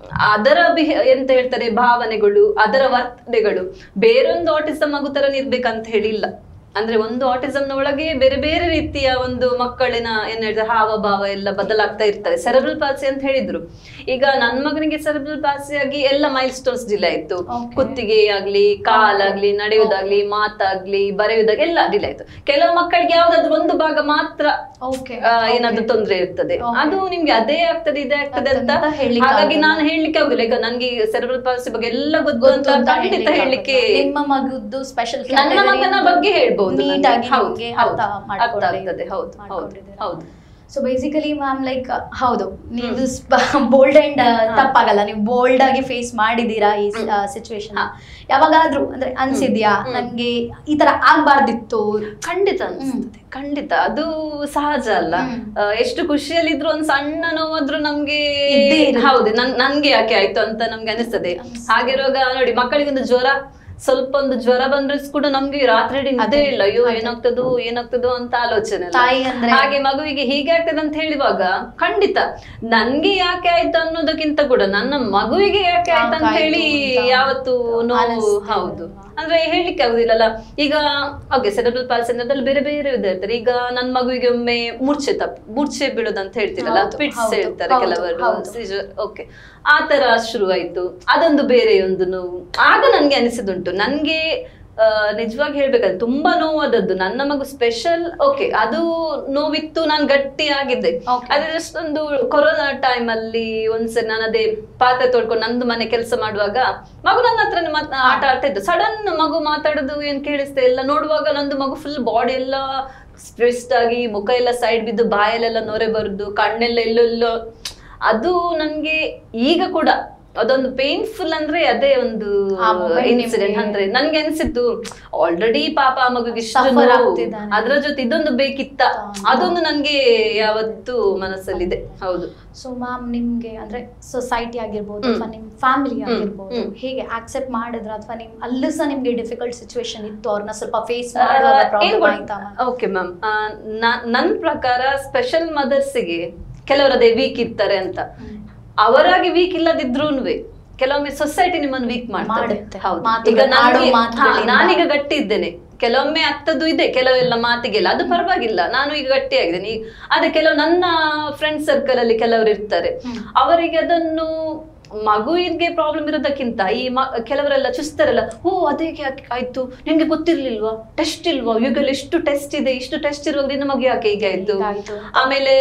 [SPEAKER 2] ಅದರ ಬಿಹೆ ಎಂತ ಹೇಳ್ತಾರೆ ಭಾವನೆಗಳು ಅದರ ವರ್ತನೆಗಳು ಬೇರೊಂದು ಆಟಿಸಮ್ ಮಗು ತರ ಇರ್ಬೇಕಂತ ಹೇಳಿ ಇಲ್ಲ ಅಂದ್ರೆ ಒಂದು ಆಟಿಸಮ್ ನ ಒಳಗೆ ಬೇರೆ ಬೇರೆ ರೀತಿಯ ಒಂದು ಮಕ್ಕಳಿನ ಏನ್ ಹೇಳ್ತಾರೆ ಹಾವಭಾವ ಎಲ್ಲ ಬದಲಾಗ್ತಾ ಇರ್ತಾರೆ ಸೆರೆಬ್ರಲ್ ಪಾಲ್ಸಿ ಅಂತ ಹೇಳಿದ್ರು ಈಗ ನನ್ ಮಗನಿಗೆ ಸೆರೆಬ್ರಲ್ ಪಾಲ್ಸಿ ಆಗಿ ಎಲ್ಲ ಮೈಲ್ ಸ್ಟೋನ್ಸ್ ಡಿಲೇ ಆಯ್ತು
[SPEAKER 1] Okay.
[SPEAKER 2] ಕುತ್ತಿಗೆ ಆಗ್ಲಿ ಕಾಲಾಗ್ಲಿ ನಡೆಯುವುದಾಗ್ಲಿ ಮಾತಾಗ್ಲಿ ಬರೆಯುವುದಾಗ್ಲಿ ಎಲ್ಲ ಡಿಲೇ ಆಯ್ತು ಕೆಲವು ಮಕ್ಕಳಿಗೆ ಯಾವ್ದಾದ್ರು ಒಂದು ಭಾಗ ಮಾತ್ರ
[SPEAKER 1] ಓಕೆ
[SPEAKER 2] ಆ, ಏನಾದ್ರು ತೊಂದ್ರೆ ಇರ್ತದೆ
[SPEAKER 1] Okay.
[SPEAKER 2] ಅದು ನಿಮ್ಗೆ ಅದೇ ಆಗ್ತದೆ ಇದೇ ಆಗ್ತದೆ ಅಂತ
[SPEAKER 1] ಅಂತ ಹೇಳ್ಲಿಕ್ಕೆ
[SPEAKER 2] ಹಾಗಾಗಿ
[SPEAKER 1] ಆಗುದಿಲ್ಲ.
[SPEAKER 2] ನಾನು ಹೇಳಲಿಕ್ಕೆ ಆಗುದಿಲ್ಲ ಈಗ ನನ್ಗೆ ಸೆರೆಬ್ರಲ್ ಪಾಲ್ಸಿ ಬಗ್ಗೆ ಎಲ್ಲ ಗೊತ್ತು
[SPEAKER 1] ಗೊತ್ತು
[SPEAKER 2] ಅಂತ
[SPEAKER 1] ಅಂತ
[SPEAKER 2] ಖಂಡಿತ ಹೇಳಲಿಕ್ಕೆ
[SPEAKER 1] ನಿಮ್ಮ ಮಗದ್ದು ಸ್ಪೆಷಲ್
[SPEAKER 2] ನನ್ನ ಮಗನ ಬಗ್ಗೆ ಹೇಳ್ಬೋದು ನನಗೆ.
[SPEAKER 1] ನೀಟಾಗಿ
[SPEAKER 2] ಹೌದು,
[SPEAKER 1] ನಿಮ್ಗೆ
[SPEAKER 2] ಹೌದು.
[SPEAKER 1] ಅರ್ಥ
[SPEAKER 2] ಅರ್ಥ
[SPEAKER 1] ಮಾಡ್ಕೊಂಡೆ-
[SPEAKER 2] ಆಗ್ತದೆ ಹೌದು ಹೌದು
[SPEAKER 1] ಮಾಡ್ಕೊಂಡಿದ್ದೀರಾ.
[SPEAKER 2] ಹೌದು
[SPEAKER 1] ಸೊ ಬೇಸಿಕಲಿ ಮ್ಯಾಮ್ ಲೈಕ್ ಹೌದು ನೀವು ಬೋಲ್ಡ್ ಅಂಡ್ ತಪ್ಪಾಗಲ್ಲ ನೀವು ಬೋಲ್ಡ್ ಆಗಿ ಫೇಸ್ ಮಾಡಿದೀರಾ ಈ ಸಿಚುವೇಶನ್
[SPEAKER 2] ಹಾ.
[SPEAKER 1] ಯಾವಾಗಾದ್ರೂ ಅಂದ್ರೆ ಅನ್ಸಿದ್ಯಾ
[SPEAKER 2] ಹ್ಮ್.
[SPEAKER 1] ನನ್ಗೆ ಈ ತರ ಆಗ್ಬಾರ್ದಿತ್ತು
[SPEAKER 2] ಖಂಡಿತ ಅನ್ಸ್ತದೆ ಖಂಡಿತ ಅದು ಸಹಜ ಅಲ್ಲ
[SPEAKER 1] ಹ್ಮ್.
[SPEAKER 2] ಆ, ಎಷ್ಟು ಖುಷಿಯಲ್ಲಿದ್ರು ಒಂದ್ ಸಣ್ಣ ನೋವಾದ್ರೂ ನಮ್ಗೆ
[SPEAKER 1] ಇದ್ದೇ ಇರುತ್ತೆ.
[SPEAKER 2] ಹೌದು ನನ್ ನನ್ಗೆ ಯಾಕೆ ಆಯ್ತು ಅಂತ ನಮ್ಗೆ ಅನಿಸ್ತದೆ
[SPEAKER 1] ಅನ್ಸ್ತದೆ.
[SPEAKER 2] ಹಾಗಿರುವಾಗ ನೋಡಿ ಮಕ್ಕಳಿಗೊಂದು ಜ್ವರ ಸ್ವಲ್ಪ ಒಂದು ಜ್ವರ ಬಂದ್ರೆ ಕೂಡ ನಮ್ಗೆ ರಾತ್ರಿ ಇಡೀ ನಿದ್ದೆ
[SPEAKER 1] ಅದೇ,
[SPEAKER 2] ಇಲ್ಲ ಅಯ್ಯೋ
[SPEAKER 1] ಅದೇ.
[SPEAKER 2] ಏನಾಗ್ತದೋ ಏನಾಗ್ತದೋ ಅಂತ ಆಲೋಚನೆ ಅಲ್ಲ.
[SPEAKER 1] ತಾಯಿ ಅಂದ್ರೆ-
[SPEAKER 2] ಹಾಗೆ ಮಗುವಿಗೆ ಹೀಗೆ ಆಗ್ತದೆ ಅಂತ ಹೇಳುವಾಗ ಖಂಡಿತ ನನ್ಗೆ ಯಾಕೆ ಆಯ್ತು ಅನ್ನೋದಕ್ಕಿಂತ ಕೂಡ ನನ್ನ ಮಗುವಿಗೆ ಯಾಕೆ ಆಯ್ತು ಅಂತ ಹೇಳಿ
[SPEAKER 1] ಯಾಕಾಯ್ತು ಅಂತ
[SPEAKER 2] ಯಾವತ್ತು ನೋವು
[SPEAKER 1] ಅನಿಸ್ತದೆ.
[SPEAKER 2] ಹೌದು ಅಂದ್ರೆ ಹೇಳಲಿಕ್ಕೆ ಆಗುದಿಲ್ಲಲ್ಲ ಈಗ ಓಕೆ ಸೆರೆಬ್ರಲ್ ಪಾಲ್ಸಿ ಅದ್ರಲ್ಲಿ ಬೇರೆ ಬೇರೆ ಇದು ಇರ್ತಾರೆ ಈಗ ನನ್ ಮಗುವಿಗೆ ಒಮ್ಮೆ ಮೂರ್ಛೆ ತಪ್ಪು ಮೂರ್ಛೆ ಬೀಳೋದು ಅಂತ ಹೇಳ್ತೀರಲ್ಲ
[SPEAKER 1] ಹೌದು,
[SPEAKER 2] ಪಿಟ್ಸ್
[SPEAKER 1] ಹೌದು,
[SPEAKER 2] ಹೇಳ್ತಾರೆ
[SPEAKER 1] ಹೌದು,
[SPEAKER 2] ಕೆಲವರು
[SPEAKER 1] ಹೌದು.
[SPEAKER 2] ಓಕೆ ಆ ತರ ಶುರು ಆಯ್ತು ಅದೊಂದು ಬೇರೆ ಒಂದು ನೋವು ಆಗ ನನ್ಗೆ ಅನಿಸಿದುಂಟು ನನ್ಗೆ ಆ, ನಿಜವಾಗಿ ಹೇಳ್ಬೇಕಾದ್ರೆ ತುಂಬಾ ನೋವಾದದ್ದು ನನ್ನ ಮಗು ಸ್ಪೆಷಲ್ ಓಕೆ ಅದು ನೋವಿತ್ತು ನಾನು ಗಟ್ಟಿ ಆಗಿದ್ದೆ
[SPEAKER 1] Okay.
[SPEAKER 2] ಅದೇ ಜಸ್ಟ್ ಒಂದು ಕೊರೋನಾ ಟೈಮ್ ಅಲ್ಲಿ ಒಂದ್ಸರಿ ನಾನು ಅದೇ ಪಾತ್ರೆ ತೊಳ್ಕೊಂಡು ನಂದು ಮನೆ ಕೆಲಸ ಮಾಡುವಾಗ ಮಗು ನನ್ನ ಹತ್ರನೇ ಮಾತ್- ಆಟ ಆಡ್ತಾ ಇದ್ದು ಸಡನ್ ಮಗು ಮಾತಾಡೋದು ಏನ್ ಕೇಳಿಸ್ತಾ ಇಲ್ಲ ನೋಡುವಾಗ ನಂದು ಮಗು ಫುಲ್ ಬಾಡಿ ಎಲ್ಲ ಸ್ಟ್ರೆಸ್ಡ್ ಆಗಿ ಮುಖ ಎಲ್ಲ ಸೈಡ್ ಬಿದ್ದು ಬಾಯಲ್ಲೆಲ್ಲ ನೊರೆ ಬರುದು ಕಣ್ಣೆಲ್ಲ ಎಲ್ಲೆಲ್ಲೋ ಅದು ನನ್ಗೆ ಈಗ ಕೂಡ ಅದೊಂದು ಪೇನ್ಫುಲ್ ಅಂದ್ರೆ ಅದೇ ಒಂದು
[SPEAKER 1] ಆ moment
[SPEAKER 2] ಇನ್ಸಿಡೆಂಟ್
[SPEAKER 1] ನಿಮ್ಗೆ-
[SPEAKER 2] ಅಂದ್ರೆ ನನ್ಗೆ ಅನ್ಸಿತ್ತು ಆಲ್ರೆಡಿ ಪಾಪ ಆ ಮಗುಗೆ ಇಷ್ಟು
[SPEAKER 1] Suffer
[SPEAKER 2] ನೋವು.
[SPEAKER 1] ಆಗ್ತಿದ್ದಾನೆ.
[SPEAKER 2] ಅದ್ರ ಜೊತೆ ಇದೊಂದು ಬೇಕಿತ್ತ
[SPEAKER 1] ಹೌದು.
[SPEAKER 2] ಅದೊಂದು ನನ್ಗೆ ಯಾವತ್ತೂ ಮನಸ್ಸಲ್ಲಿದೆ ಹೌದು
[SPEAKER 1] ಸೊ ಮ್ಯಾಮ್ ನಿಮ್ಗೆ ಅಂದ್ರೆ ಸೊಸೈಟಿ ಆಗಿರ್ಬೋದು
[SPEAKER 2] ಹ್ಮ್.
[SPEAKER 1] ಅಥವಾ ನಿಮ್ ಫ್ಯಾಮಿಲಿ
[SPEAKER 2] ಹ್ಮ್,
[SPEAKER 1] ಆಗಿರ್ಬೋದು
[SPEAKER 2] ಹ್ಮ್.
[SPEAKER 1] ಹೇಗೆ ಆಕ್ಸೆಪ್ಟ್ ಮಾಡಿದ್ರ ಅಥವಾ ನಿಮ್ ಅಲ್ಲೂ ಸಹ ನಿಮ್ಗೆ ಡಿಫಿಕಲ್ಟ್ ಸಿಚುವೇಶನ್ ಇತ್ತು ಅವ್ರನ್ನ ಸ್ವಲ್ಪ ಫೇಸ್
[SPEAKER 2] ಆ,
[SPEAKER 1] ಮಾಡುವಾಗ
[SPEAKER 2] ಏನ್
[SPEAKER 1] ಪ್ರಾಬ್ಲಮ್
[SPEAKER 2] ಗೊತ್ತಾ?
[SPEAKER 1] ಆಯ್ತಾ ಮ್ಯಾಮ್
[SPEAKER 2] ಓಕೆ ಮ್ಯಾಮ್ ನನ್ ಪ್ರಕಾರ ಸ್ಪೆಷಲ್ ಮದರ್ಸ್ಗೆ ಕೆಲವರು ಅದೇ ವೀಕ್ ಇರ್ತಾರೆ ಅಂತ ಅವರಾಗಿ ವೀಕ್ ಇಲ್ಲದಿದ್ರೂನ್ವೆ ಕೆಲವೊಮ್ಮೆ ಸೊಸೈಟಿ ನಿಮ್ಮನ್ನು ವೀಕ್ ಮಾಡ್ತಾರೆ
[SPEAKER 1] ಮಾಡುತ್ತೆ.
[SPEAKER 2] ಹೌದು
[SPEAKER 1] ಮಾತುಗಳು,
[SPEAKER 2] ಈಗ
[SPEAKER 1] ಆಡೋ
[SPEAKER 2] ನನಗೆ-
[SPEAKER 1] ಮಾತುಗಳಿಂದ.
[SPEAKER 2] ಹಾ, ನಾನೀಗ ಗಟ್ಟಿ ಇದ್ದೇನೆ ಕೆಲವೊಮ್ಮೆ ಅತ್ತದ್ದು ಇದೆ ಕೆಲವೆಲ್ಲ ಮಾತಿಗೆಲ್ಲ ಅದು ಪರವಾಗಿಲ್ಲ ನಾನು ಈಗ ಗಟ್ಟಿ ಆಗಿದ್ದೇನೆ ಈಗ ಅದೇ ಕೆಲವು ನನ್ನ ಫ್ರೆಂಡ್ ಸರ್ಕಲ್ ಅಲ್ಲಿ ಕೆಲವರು ಇರ್ತಾರೆ
[SPEAKER 1] ಹ್ಮ್.
[SPEAKER 2] ಅವರಿಗೆ ಅದನ್ನು ಮಗುವಿಗೆ ಪ್ರಾಬ್ಲಮ್ ಇರೋದಕ್ಕಿಂತ ಈ ಮ- ಕೆಲವರೆಲ್ಲ ಚುಸ್ತಾರಲ್ಲ ಓ ಅದೇ ಯಾಕೆ ಆಯ್ತು ನಿಮ್ಗೆ ಗೊತ್ತಿರ್ಲಿಲ್ವಾ ಟೆಸ್ಟ್ ಇಲ್ವಾ ಇವಾಗೆಲ್ಲ ಎಷ್ಟು ಟೆಸ್ಟ್ ಇದೆ ಇಷ್ಟು ಟೆಸ್ಟ್ ಇರುವಾಗ ನಿನ್ನ ಮಗು ಯಾಕೆ ಹೀಗೆ ಆಯ್ತು
[SPEAKER 1] ಹೀಗಾಯ್ತು.
[SPEAKER 2] ಆಮೇಲೆ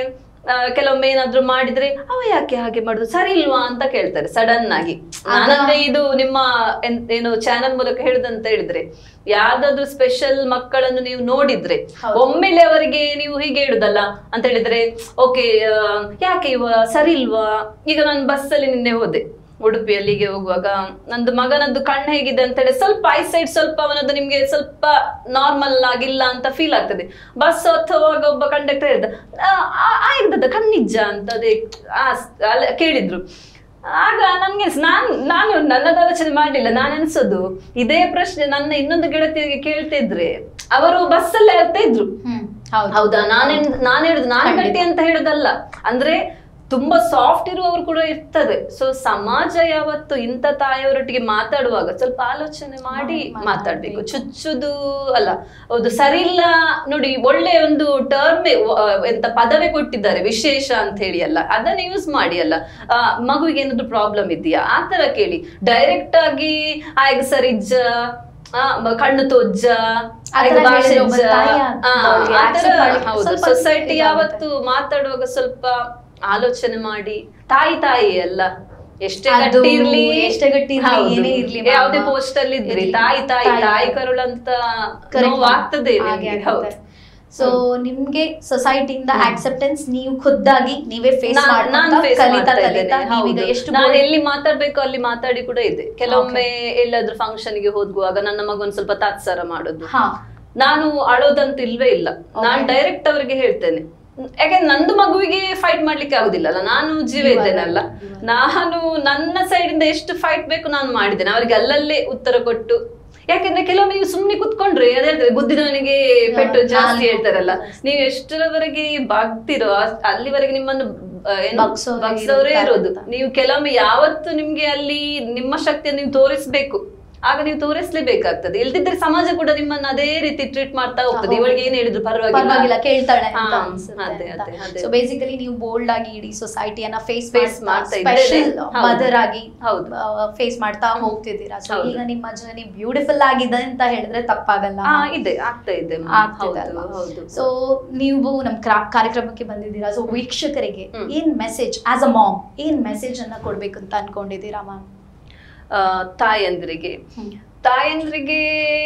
[SPEAKER 2] ಆ, ಕೆಲವೊಮ್ಮೆ ಏನಾದ್ರು ಮಾಡಿದ್ರೆ ಅವ ಯಾಕೆ ಹಾಗೆ ಮಾಡುದು ಸರಿ ಇಲ್ವಾ ಅಂತ ಕೇಳ್ತಾರೆ ಸಡನ್ ಆಗಿ ನಾನಂದ್ರೆ ಇದು ನಿಮ್ಮ ಎನ್- ಏನು ಚಾನಲ್ ಮೂಲಕ ಹೇಳುದಂತ ಹೇಳಿದ್ರೆ ಯಾವ್ದಾದ್ರು ಸ್ಪೆಷಲ್ ಮಕ್ಕಳನ್ನು ನೀವು ನೋಡಿದ್ರೆ
[SPEAKER 1] ಹೌದು.
[SPEAKER 2] ಒಮ್ಮೆಲೆ ಅವರಿಗೆ ನೀವು ಹೀಗೆ ಹೇಳುದಲ್ಲ ಅಂತ ಹೇಳಿದ್ರೆ ಓಕೆ ಯಾಕೆ ಇವ ಸರಿ ಇಲ್ವಾ ಈಗ ನಾನು ಬಸ್ಸಲ್ಲಿ ನಿನ್ನೆ ಹೋದೆ ಉಡುಪಿಯಲ್ಲಿಗೆ ಹೋಗುವಾಗ ನಂದು ಮಗನದ್ದು ಕಣ್ಣು ಹೇಗಿದೆ ಅಂತ ಹೇಳಿ ಸ್ವಲ್ಪ ಐಸೈಡ್ ಸ್ವಲ್ಪ ಅವನದ್ದು ನಿಮ್ಗೆ ಸ್ವಲ್ಪ ನಾರ್ಮಲ್ ಆಗಿಲ್ಲ ಅಂತ ಫೀಲ್ ಆಗ್ತದೆ ಬಸ್ ಹತ್ತುವಾಗ ಒಬ್ಬ ಕಂಡಕ್ಟರ್ ಹೇಳ್ದ ಆಗಿದ್ದದ ಕಣ್ಣಿಜ್ಜ ಅಂತ ಅದೇ ಆ ಸ್- ಅಲ್ಲ ಕೇಳಿದ್ರು ಆಗ ನನ್ಗೆ ಅನ್ಸ್- ನಾನ್ ನಾನು ನನ್ನದು ಆಲೋಚನೆ ಮಾಡ್ಲಿಲ್ಲ ನಾನು ಅನ್ಸೋದು ಇದೇ ಪ್ರಶ್ನೆ ನನ್ನ ಇನ್ನೊಂದು ಗೆಳತಿಯರಿಗೆ ಕೇಳ್ತಿದ್ರೆ ಅವರು ಬಸ್ಸಲ್ಲೇ ಇರ್ತಾ ಇದ್ರು
[SPEAKER 1] ಹ್ಮ್ ಹೌದು
[SPEAKER 2] ಹೌದಾ ನಾನೇನ್ ನಾನ್ ಹೇಳುದು ನಾನ್
[SPEAKER 1] ಖಂಡಿತ.
[SPEAKER 2] ಗಟ್ಟಿ ಅಂತ ಹೇಳುದಲ್ಲ ಅಂದ್ರೆ ತುಂಬಾ ಸಾಫ್ಟ್ ಇರುವವರು ಕೂಡ ಇರ್ತದೆ ಸೊ ಸಮಾಜ ಯಾವತ್ತು ಇಂಥ ತಾಯಿಯವರೊಟ್ಟಿಗೆ ಮಾತಾಡುವಾಗ ಸ್ವಲ್ಪ ಆಲೋಚನೆ ಮಾಡಿ
[SPEAKER 1] ಮಾಡಿ
[SPEAKER 2] ಮಾತಾಡ್ಬೇಕು
[SPEAKER 1] ಮಾತಾಡ್ಬೇಕು.
[SPEAKER 2] ಚುಚ್ಚುದು ಅಲ್ಲ ಹೌದು ಸರಿ ಇಲ್ಲ ನೋಡಿ ಒಳ್ಳೆ ಒಂದು ಟರ್ಮ್ ಎಂತ ಪದವೇ ಕೊಟ್ಟಿದ್ದಾರೆ ವಿಶೇಷ ಅಂತ ಹೇಳಿ ಅಲ್ಲ ಅದನ್ನ ಯೂಸ್ ಮಾಡಿ ಅಲ್ಲ ಆ, ಮಗುವಿಗೆ ಏನಾದ್ರು ಪ್ರಾಬ್ಲಮ್ ಇದೆಯಾ ಆ ತರ ಕೇಳಿ ಡೈರೆಕ್ಟ್ ಆಗಿ ಆಯ್ಗ ಸರಿಜ್ಜ ಆ, ಮ- ಕಣ್ಣು ತೊಜ್ಜ
[SPEAKER 1] ಆ
[SPEAKER 2] ಆಯ್ಗ
[SPEAKER 1] ತರ
[SPEAKER 2] ಭಾಷೆ
[SPEAKER 1] ಹೇಳಿದ್ರೆ ಒಬ್ಬ
[SPEAKER 2] ಜ.
[SPEAKER 1] ತಾಯಿ
[SPEAKER 2] ಆ,
[SPEAKER 1] ಆದವ್ರಿಗೆ
[SPEAKER 2] ಆ
[SPEAKER 1] accept
[SPEAKER 2] ತರ
[SPEAKER 1] ಮಾಡ್ಲಿಕ್ಕೆ
[SPEAKER 2] ಹೌದು
[SPEAKER 1] ಸ್ವಲ್ಪ
[SPEAKER 2] ಸೊಸೈಟಿ
[SPEAKER 1] ಇದಾಗುತ್ತೆ.
[SPEAKER 2] ಯಾವತ್ತು ಮಾತಾಡುವಾಗ ಸ್ವಲ್ಪ ಆಲೋಚನೆ ಮಾಡಿ ತಾಯಿ ತಾಯಿ ಅಲ್ಲ ಎಷ್ಟೇ
[SPEAKER 1] ಅದು
[SPEAKER 2] ಗಟ್ಟಿ ಇರ್ಲಿ
[SPEAKER 1] ಎಷ್ಟೇ ಗಟ್ಟಿ ಇರ್ಲಿ,
[SPEAKER 2] ಹೌದು.
[SPEAKER 1] ಏನೇ ಇರ್ಲಿ
[SPEAKER 2] ಯಾವುದೇ
[SPEAKER 1] ಮಾಮ.
[SPEAKER 2] ಪೋಸ್ಟ್ ಅಲ್ಲಿ ಇದ್ರಿ
[SPEAKER 1] ಇರ್ಲಿ.
[SPEAKER 2] ತಾಯಿ ತಾಯಿ
[SPEAKER 1] ತಾಯಿ.
[SPEAKER 2] ತಾಯಿ ಕರುಳಂತ
[SPEAKER 1] Correct.
[SPEAKER 2] ನೋವಾಗ್ತದೆ
[SPEAKER 1] ಹಾಗೆ
[SPEAKER 2] ನಿಮ್ಗೆ ಹೌದು
[SPEAKER 1] ಆಗುತ್ತೆ. ಸೊ ನಿಮ್ಗೆ ಸೊಸೈಟಿಯಿಂದ ಆಕ್ಸೆಪ್ಟೆನ್ಸ್ ನೀವು ಖುದ್ದಾಗಿ ನೀವೇ ಫೇಸ್
[SPEAKER 2] ನಾನ್- ನಾನ್
[SPEAKER 1] ಮಾಡ್ತಾ
[SPEAKER 2] face
[SPEAKER 1] ಕಲಿತಾ
[SPEAKER 2] ಮಾಡ್ತಾ
[SPEAKER 1] ಕಲಿತಾ
[SPEAKER 2] ಇದ್ದೇನೆ.
[SPEAKER 1] ನೀವೀಗ
[SPEAKER 2] ಹೌದು.
[SPEAKER 1] ಎಷ್ಟು
[SPEAKER 2] ನಾನು
[SPEAKER 1] bold-
[SPEAKER 2] ಎಲ್ಲಿ ಮಾತಾಡ್ಬೇಕು ಅಲ್ಲಿ ಮಾತಾಡಿ ಕೂಡ ಇದೆ ಕೆಲವೊಮ್ಮೆ ಎಲ್ಲಾದ್ರೂ ಫಂಕ್ಷನ್ ಗೆ ಹೋಗುವಾಗ ನನ್ನ ಮಗನ್ ಸ್ವಲ್ಪ ತಾತ್ಸಾರ ಮಾಡೋದು
[SPEAKER 1] ಹಾ
[SPEAKER 2] ನಾನು ಅಳೋದಂತೂ ಇಲ್ವೇ ಇಲ್ಲ ನಾನು
[SPEAKER 1] Okay.
[SPEAKER 2] ಡೈರೆಕ್ಟ್ ಅವರಿಗೆ ಹೇಳ್ತೇನೆ ಯಾಕಂದ್ರೆ ನಂದು ಮಗುವಿಗೆ ಫೈಟ್ ಮಾಡ್ಲಿಕ್ಕೆ ಆಗುದಿಲ್ಲಲ್ಲ ನಾನು ಜೀವ
[SPEAKER 1] You are
[SPEAKER 2] ಇದ್ದೇನಲ್ಲ
[SPEAKER 1] right, you are
[SPEAKER 2] ನಾನು ನನ್ನ ಸೈಡ್ ಇಂದ ಎಷ್ಟು ಫೈಟ್ ಬೇಕು ನಾನು ಮಾಡಿದ್ದೇನೆ ಅವರಿಗೆ ಅಲ್ಲಲ್ಲೇ ಉತ್ತರ ಕೊಟ್ಟು ಯಾಕಂದ್ರೆ ಕೆಲವೊಮ್ಮೆ ನೀವು ಸುಮ್ನೆ ಕುತ್ಕೊಂಡ್ರೆ ಅದೇ ಹೇಳ್ತಾರೆ ಗುದ್ದಿದವನಿಗೆ ಪೆಟ್ಟು
[SPEAKER 1] ಹೌದು,
[SPEAKER 2] ಜಾಸ್ತಿ
[SPEAKER 1] ನಾಲ್ಕು
[SPEAKER 2] ಹೇಳ್ತಾರಲ್ಲ
[SPEAKER 1] ಜಾಸ್ತಿ.
[SPEAKER 2] ನೀವು ಎಷ್ಟರವರೆಗೆ ಬಾಗ್ತಿರೋ ಅಷ್ಟ್- ಅಲ್ಲಿವರೆಗೆ ನಿಮ್ಮನ್ನು ಆ, ಏನು
[SPEAKER 1] ಬಗ್ಸೋರೇ
[SPEAKER 2] ಬಗ್ಸೋರೇ
[SPEAKER 1] ಇರ್ತಾರೆ
[SPEAKER 2] ಇರೋದು
[SPEAKER 1] ಅಂತ.
[SPEAKER 2] ನೀವು ಕೆಲವೊಮ್ಮೆ ಯಾವತ್ತು ನಿಮ್ಗೆ ಅಲ್ಲಿ ನಿಮ್ಮ ಶಕ್ತಿಯನ್ನು ನೀವು ತೋರಿಸ್ಬೇಕು ಆಗ ನೀವು ತೋರಿಸ್ಲೇಬೇಕಾಗ್ತದೆ ಇಲ್ದಿದ್ರೆ ಸಮಾಜ ಕೂಡ ನಿಮ್ಮನ್ನ ಅದೇ ರೀತಿ ಟ್ರೀಟ್ ಮಾಡ್ತಾ ಹೋಗ್ತದೆ
[SPEAKER 1] ಹೌದು.
[SPEAKER 2] ಇವಳಿಗೆ ಏನ್ ಹೇಳಿದ್ರು
[SPEAKER 1] ಪರವಾಗಿಲ್ಲ
[SPEAKER 2] ಪರವಾಗಿಲ್ಲ
[SPEAKER 1] ಕೇಳ್ತಾಳೆ
[SPEAKER 2] ಹಾ,
[SPEAKER 1] ಅಂತ ಅನ್ಸುತ್ತೆ
[SPEAKER 2] ಅದೇ,
[SPEAKER 1] ಅಂತ
[SPEAKER 2] ಅದೇ, ಅದೇ.
[SPEAKER 1] ಸೊ ಬೇಸಿಕಲಿ ನೀವು ಬೋಲ್ಡ್ ಆಗಿ ಇಡೀ ಸೊಸೈಟಿಯನ್ನ ಫೇಸ್
[SPEAKER 2] Face ಮಾಡ್ತಾ ಇದ್ದೇನೆ.
[SPEAKER 1] ಸ್ಪೆಷಲ್
[SPEAKER 2] ಹೌದು.
[SPEAKER 1] ಮದರ್ ಆಗಿ
[SPEAKER 2] ಹೌದು.
[SPEAKER 1] ಫೇಸ್ ಮಾಡ್ತಾ ಹೋಗ್ತಿದ್ದೀರಾ ಸೊ
[SPEAKER 2] ಹೌದು.
[SPEAKER 1] ಈಗ ನಿಮ್ಮ ಜರ್ನಿ ಬ್ಯೂಟಿಫುಲ್ ಆಗಿದೆ ಅಂತ ಹೇಳಿದ್ರೆ ತಪ್ಪಾಗಲ್ಲ
[SPEAKER 2] ಹಾ ಇದೆ ಆಗ್ತಾ ಇದೆ ಮ್ಯಾಮ್.
[SPEAKER 1] ಆಗ್ತಿದೆ
[SPEAKER 2] ಹೌದು
[SPEAKER 1] ಅಲ್ವಾ?
[SPEAKER 2] ಹೌದು
[SPEAKER 1] ಸೊ ನೀವು ನಮ್ ಕ್ರಾ- ಕಾರ್ಯಕ್ರಮಕ್ಕೆ ಬಂದಿದ್ದೀರಾ ಸೊ ವೀಕ್ಷಕರಿಗೆ
[SPEAKER 2] ಹ್ಮ್.
[SPEAKER 1] ಏನ್ ಮೆಸೇಜ್ ಆಸ್ ಅ ಮಾಮ್ ಏನ್ ಮೆಸೇಜ್ ಅನ್ನ ಕೊಡ್ಬೇಕು ಅಂತ ಅನ್ಕೊಂಡಿದ್ದೀರಾ ಮ್ಯಾಮ್
[SPEAKER 2] ಆ, ತಾಯಂದ್ರಿಗೆ ತಾಯಂದ್ರಿಗೆ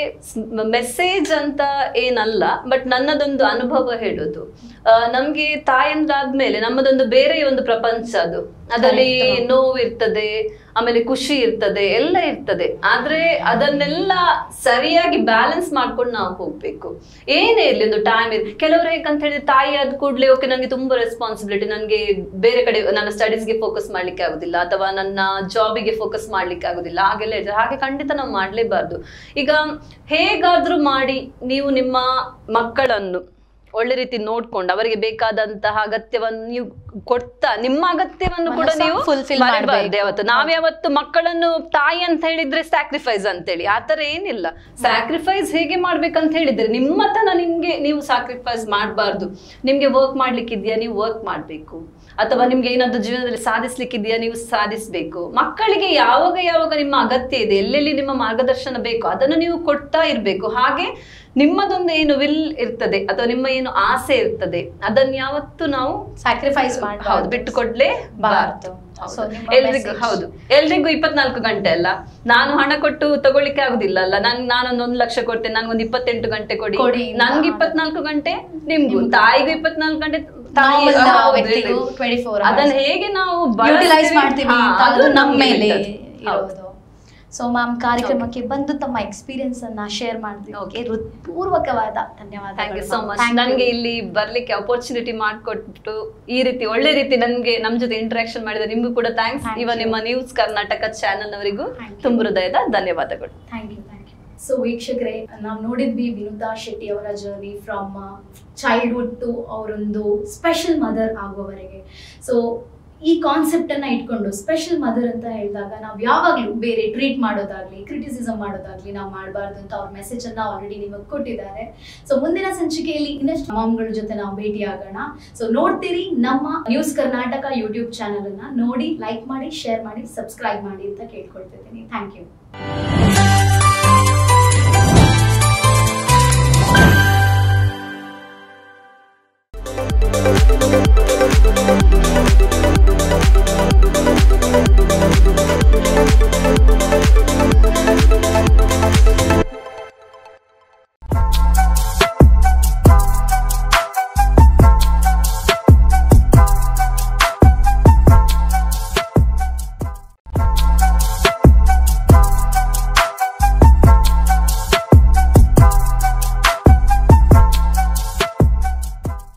[SPEAKER 2] ಮೆಸೇಜ್ ಅಂತ ಏನಲ್ಲ ಬಟ್ ನನ್ನದೊಂದು ಅನುಭವ ಹೇಳೋದು ಆ, ನಮ್ಗೆ ತಾಯಂದ್ರಾದ್ಮೇಲೆ ನಮ್ಮದೊಂದು ಬೇರೆ ಒಂದು ಪ್ರಪಂಚ ಅದು ಅದರಲ್ಲಿ
[SPEAKER 1] Correct.
[SPEAKER 2] ನೋವು ಇರ್ತದೆ ಆಮೇಲೆ ಖುಷಿ ಇರ್ತದೆ ಎಲ್ಲ ಇರ್ತದೆ ಆದ್ರೆ ಅದನ್ನೆಲ್ಲ ಸರಿಯಾಗಿ ಬ್ಯಾಲೆನ್ಸ್ ಮಾಡ್ಕೊಂಡು ನಾವು ಹೋಗ್ಬೇಕು ಏನೇ ಇರ್ಲಿ ಒಂದು ಟೈಮ್ ಕೆಲವರು ಹೇಗಂತ ಹೇಳಿದ್ರೆ ತಾಯಿ ಆದ ಕೂಡಲೇ ಓಕೆ ನನಗೆ ತುಂಬಾ ರೆಸ್ಪಾನ್ಸಿಬಿಲಿಟಿ ನನಗೆ ಬೇರೆ ಕಡೆ ನನ್ನ ಸ್ಟಡೀಸ್ಗೆ ಫೋಕಸ್ ಮಾಡ್ಲಿಕ್ಕೆ ಆಗುದಿಲ್ಲ ಅಥವಾ ನನ್ನ ಜಾಬಿಗೆ ಫೋಕಸ್ ಮಾಡ್ಲಿಕ್ಕೆ ಆಗುದಿಲ್ಲ ಹಾಗೆಲ್ಲ ಇರ್ತದೆ ಹಾಗೆ ಖಂಡಿತ ನಾವು ಮಾಡ್ಲೇಬಾರ್ದು ಈಗ ಹೇಗಾದ್ರೂ ಮಾಡಿ ನೀವು ನಿಮ್ಮ ಮಕ್ಕಳನ್ನು ಒಳ್ಳೆ ರೀತಿ ನೋಡ್ಕೊಂಡು ಅವರಿಗೆ ಬೇಕಾದಂತಹ ಅಗತ್ಯವನ್ನು ನೀವು ಕೊಡ್ತಾ ನಿಮ್ಮ ಅಗತ್ಯವನ್ನು ಕೂಡ
[SPEAKER 1] ಮನಸ್ಸು
[SPEAKER 2] ನೀವು
[SPEAKER 1] fulfill
[SPEAKER 2] ಮರಿಬಾರ್ದು
[SPEAKER 1] ಮಾಡ್ಬೇಕು.
[SPEAKER 2] ಯಾವತ್ತು ನಾವ್ಯಾವತ್ತು ಮಕ್ಕಳನ್ನು ತಾಯಿ ಅಂತ ಹೇಳಿದ್ರೆ ಸ್ಯಾಕ್ರಿಫೈಸ್ ಅಂತೇಳಿ ಆತರ ಏನಿಲ್ಲ ಸ್ಯಾಕ್ರಿಫೈಸ್ ಹೇಗೆ ಮಾಡ್ಬೇಕಂತ ಹೇಳಿದ್ರೆ ನಿಮ್ಮ ತನ ನಿಮ್ಗೆ ನೀವು ಸ್ಯಾಕ್ರಿಫೈಸ್ ಮಾಡಬಾರ್ದು ನಿಮ್ಗೆ ವರ್ಕ್ ಮಾಡ್ಲಿಕ್ಕಿದ್ಯಾ ನೀವು ವರ್ಕ್ ಮಾಡ್ಬೇಕು ಅಥವಾ ನಿಮ್ಗೆ ಏನಾದ್ರು ಜೀವನದಲ್ಲಿ ಸಾಧಿಸ್ಲಿಕ್ಕಿದ್ಯಾ ನೀವು ಸಾಧಿಸ್ಬೇಕು ಮಕ್ಕಳಿಗೆ ಯಾವಾಗ ಯಾವಾಗ ನಿಮ್ಮ ಅಗತ್ಯ ಇದೆ ಎಲ್ಲೆಲ್ಲಿ ನಿಮ್ಮ ಮಾರ್ಗದರ್ಶನ ಬೇಕು ಅದನ್ನು ನೀವು ಕೊಡ್ತಾ ಇರ್ಬೇಕು ಹಾಗೆ ನಿಮ್ಮದೊಂದು ಏನು ವಿಲ್ ಇರ್ತದೆ ಅಥವಾ ನಿಮ್ಮ ಏನು ಆಸೆ ಇರ್ತದೆ ಅದನ್ನ ಯಾವತ್ತು ನಾವು
[SPEAKER 1] ಸ್ಯಾಕ್ರಿಫೈಸ್
[SPEAKER 2] ಹೌದು ಬಿಟ್ಟು ಕೊಡ್ಲೇ
[SPEAKER 1] ಬಾರ್ದು.
[SPEAKER 2] ಹೌದು.
[SPEAKER 1] So, ನಿಮ್ಮ
[SPEAKER 2] ಎಲ್ರಿಗೂ
[SPEAKER 1] message?
[SPEAKER 2] ಹೌದು ಎಲ್ರಿಗೂ ಇಪ್ಪತ್ನಾಲ್ಕು ಗಂಟೆ ಅಲ್ಲ ನಾನು ಹಣ ಕೊಟ್ಟು ತಗೊಳ್ಳಿಕ್ಕೆ ಆಗುದಿಲ್ಲ ಅಲ್ಲ ನನ್ ನಾನೊಂದು ಒಂದು ಲಕ್ಷ ಕೊಡ್ತೇನೆ ನನ್ಗೊಂದು ಇಪ್ಪತ್ತೆಂಟು ಗಂಟೆ ಕೊಡಿ
[SPEAKER 1] ಕೊಡಿ ಅಂತ.
[SPEAKER 2] ನನ್ಗೆ ಇಪ್ಪತ್ನಾಲ್ಕು ಗಂಟೆ ನಿಮ್ಗೂ ತಾಯಿಗೂ ಇಪ್ಪತ್ನಾಲ್ಕು ಗಂಟೆ ತಾಯಿ
[SPEAKER 1] Normal
[SPEAKER 2] ಹೌದು,
[SPEAKER 1] ವ್ಯಕ್ತಿಗೂ
[SPEAKER 2] ಎಲ್ರಿಗೂ.
[SPEAKER 1] 24 hours.
[SPEAKER 2] ಅದನ್ನ ಹೇಗೆ ನಾವು
[SPEAKER 1] ಯುಟಿಲೈಸ್
[SPEAKER 2] ಬಳಸ್ತೀವಿ,
[SPEAKER 1] ಮಾಡ್ತೀವಿ
[SPEAKER 2] ಹಾ,
[SPEAKER 1] ಅಂತ ಅದು ನಮ್ಮ
[SPEAKER 2] ನಮ್ಗೆ
[SPEAKER 1] ಮೇಲೆ
[SPEAKER 2] ಬಿಟ್ಟದ್ದು. ಹೌದು.
[SPEAKER 1] ಇರೋದು ಸೊ ಮ್ಯಾಮ್ ಕಾರ್ಯಕ್ರಮಕ್ಕೆ ಬಂದು ತಮ್ಮ ಎಕ್ಸ್ಪೀರಿಯನ್ಸ್ ಅನ್ನ ಶೇರ್ ಮಾಡಿದ್ದಕ್ಕೆ ಹೃತ್ಪೂರ್ವಕವಾದ ಧನ್ಯವಾದ
[SPEAKER 2] ಥ್ಯಾಂಕ್ ಯು ಸೋ ಮಚ್ ನನಗೆ ಇಲ್ಲಿ ಬರ್ಲಿಕ್ಕೆ ಅಪರ್ಚುನಿಟಿ ಮಾಡಿಕೊಟ್ಟು ಈ ರೀತಿ ಒಳ್ಳೆ ರೀತಿ ನನ್ಗೆ ನಮ್ ಜೊತೆ ಇಂಟರಾಕ್ಷನ್ ಮಾಡಿದ ನಿಮ್ಗೂ ಕೂಡ ಥ್ಯಾಂಕ್ಸ್
[SPEAKER 1] Thank
[SPEAKER 2] ಇವ
[SPEAKER 1] you.
[SPEAKER 2] ನಿಮ್ಮ ನ್ಯೂಸ್ ಕರ್ನಾಟಕ ಚಾನೆಲ್ ಅವರಿಗೂ
[SPEAKER 1] Thank you.
[SPEAKER 2] ತುಂಬ ಹೃದಯದ ಧನ್ಯವಾದಗಳು
[SPEAKER 1] thank you thank you so ವೀಕ್ಷಕರೇ ನಾವು ನೋಡಿದ್ವಿ ವಿನುತಾ ಶೆಟ್ಟಿ ಅವರ ಜರ್ನಿ ಫ್ರಮ್ ಚೈಲ್ಡ್ಹುಡ್ ಟು ಅವರೊಂದು ಸ್ಪೆಷಲ್ ಮದರ್ ಆಗುವವರೆಗೆ ಸೊ ಈ ಕಾನ್ಸೆಪ್ಟ್ ಅನ್ನ ಇಟ್ಕೊಂಡು ಸ್ಪೆಷಲ್ ಮದರ್ ಅಂತ ಹೇಳಿದಾಗ ನಾವು ಯಾವಾಗಲೂ ಬೇರೆ ಟ್ರೀಟ್ ಮಾಡೋದಾಗ್ಲಿ ಕ್ರಿಟಿಸಿಸಮ್ ಮಾಡೋದಾಗ್ಲಿ ನಾವು ಮಾಡಬಾರ್ದು ಅಂತ ಅವ್ರ ಮೆಸೇಜ್ ಅನ್ನ ಆಲ್ರೆಡಿ ನಿಮಗೆ ಕೊಟ್ಟಿದ್ದಾರೆ ಸೊ ಮುಂದಿನ ಸಂಚಿಕೆಯಲ್ಲಿ ಇನ್ನಷ್ಟು ಮಾಮ್ಗಳ ಜೊತೆ ನಾವು ಭೇಟಿ ಆಗೋಣ ಸೊ ನೋಡ್ತೀರಿ ನಮ್ಮ ನ್ಯೂಸ್ ಕರ್ನಾಟಕ ಯೂಟ್ಯೂಬ್ ಚಾನಲ್ ಅನ್ನ ನೋಡಿ ಲೈಕ್ ಮಾಡಿ ಶೇರ್ ಮಾಡಿ ಸಬ್ಸ್ಕ್ರೈಬ್ ಮಾಡಿ ಅಂತ ಕೇಳ್ಕೊಳ್ತಿದ್ದೀನಿ ಥ್ಯಾಂಕ್ ಯು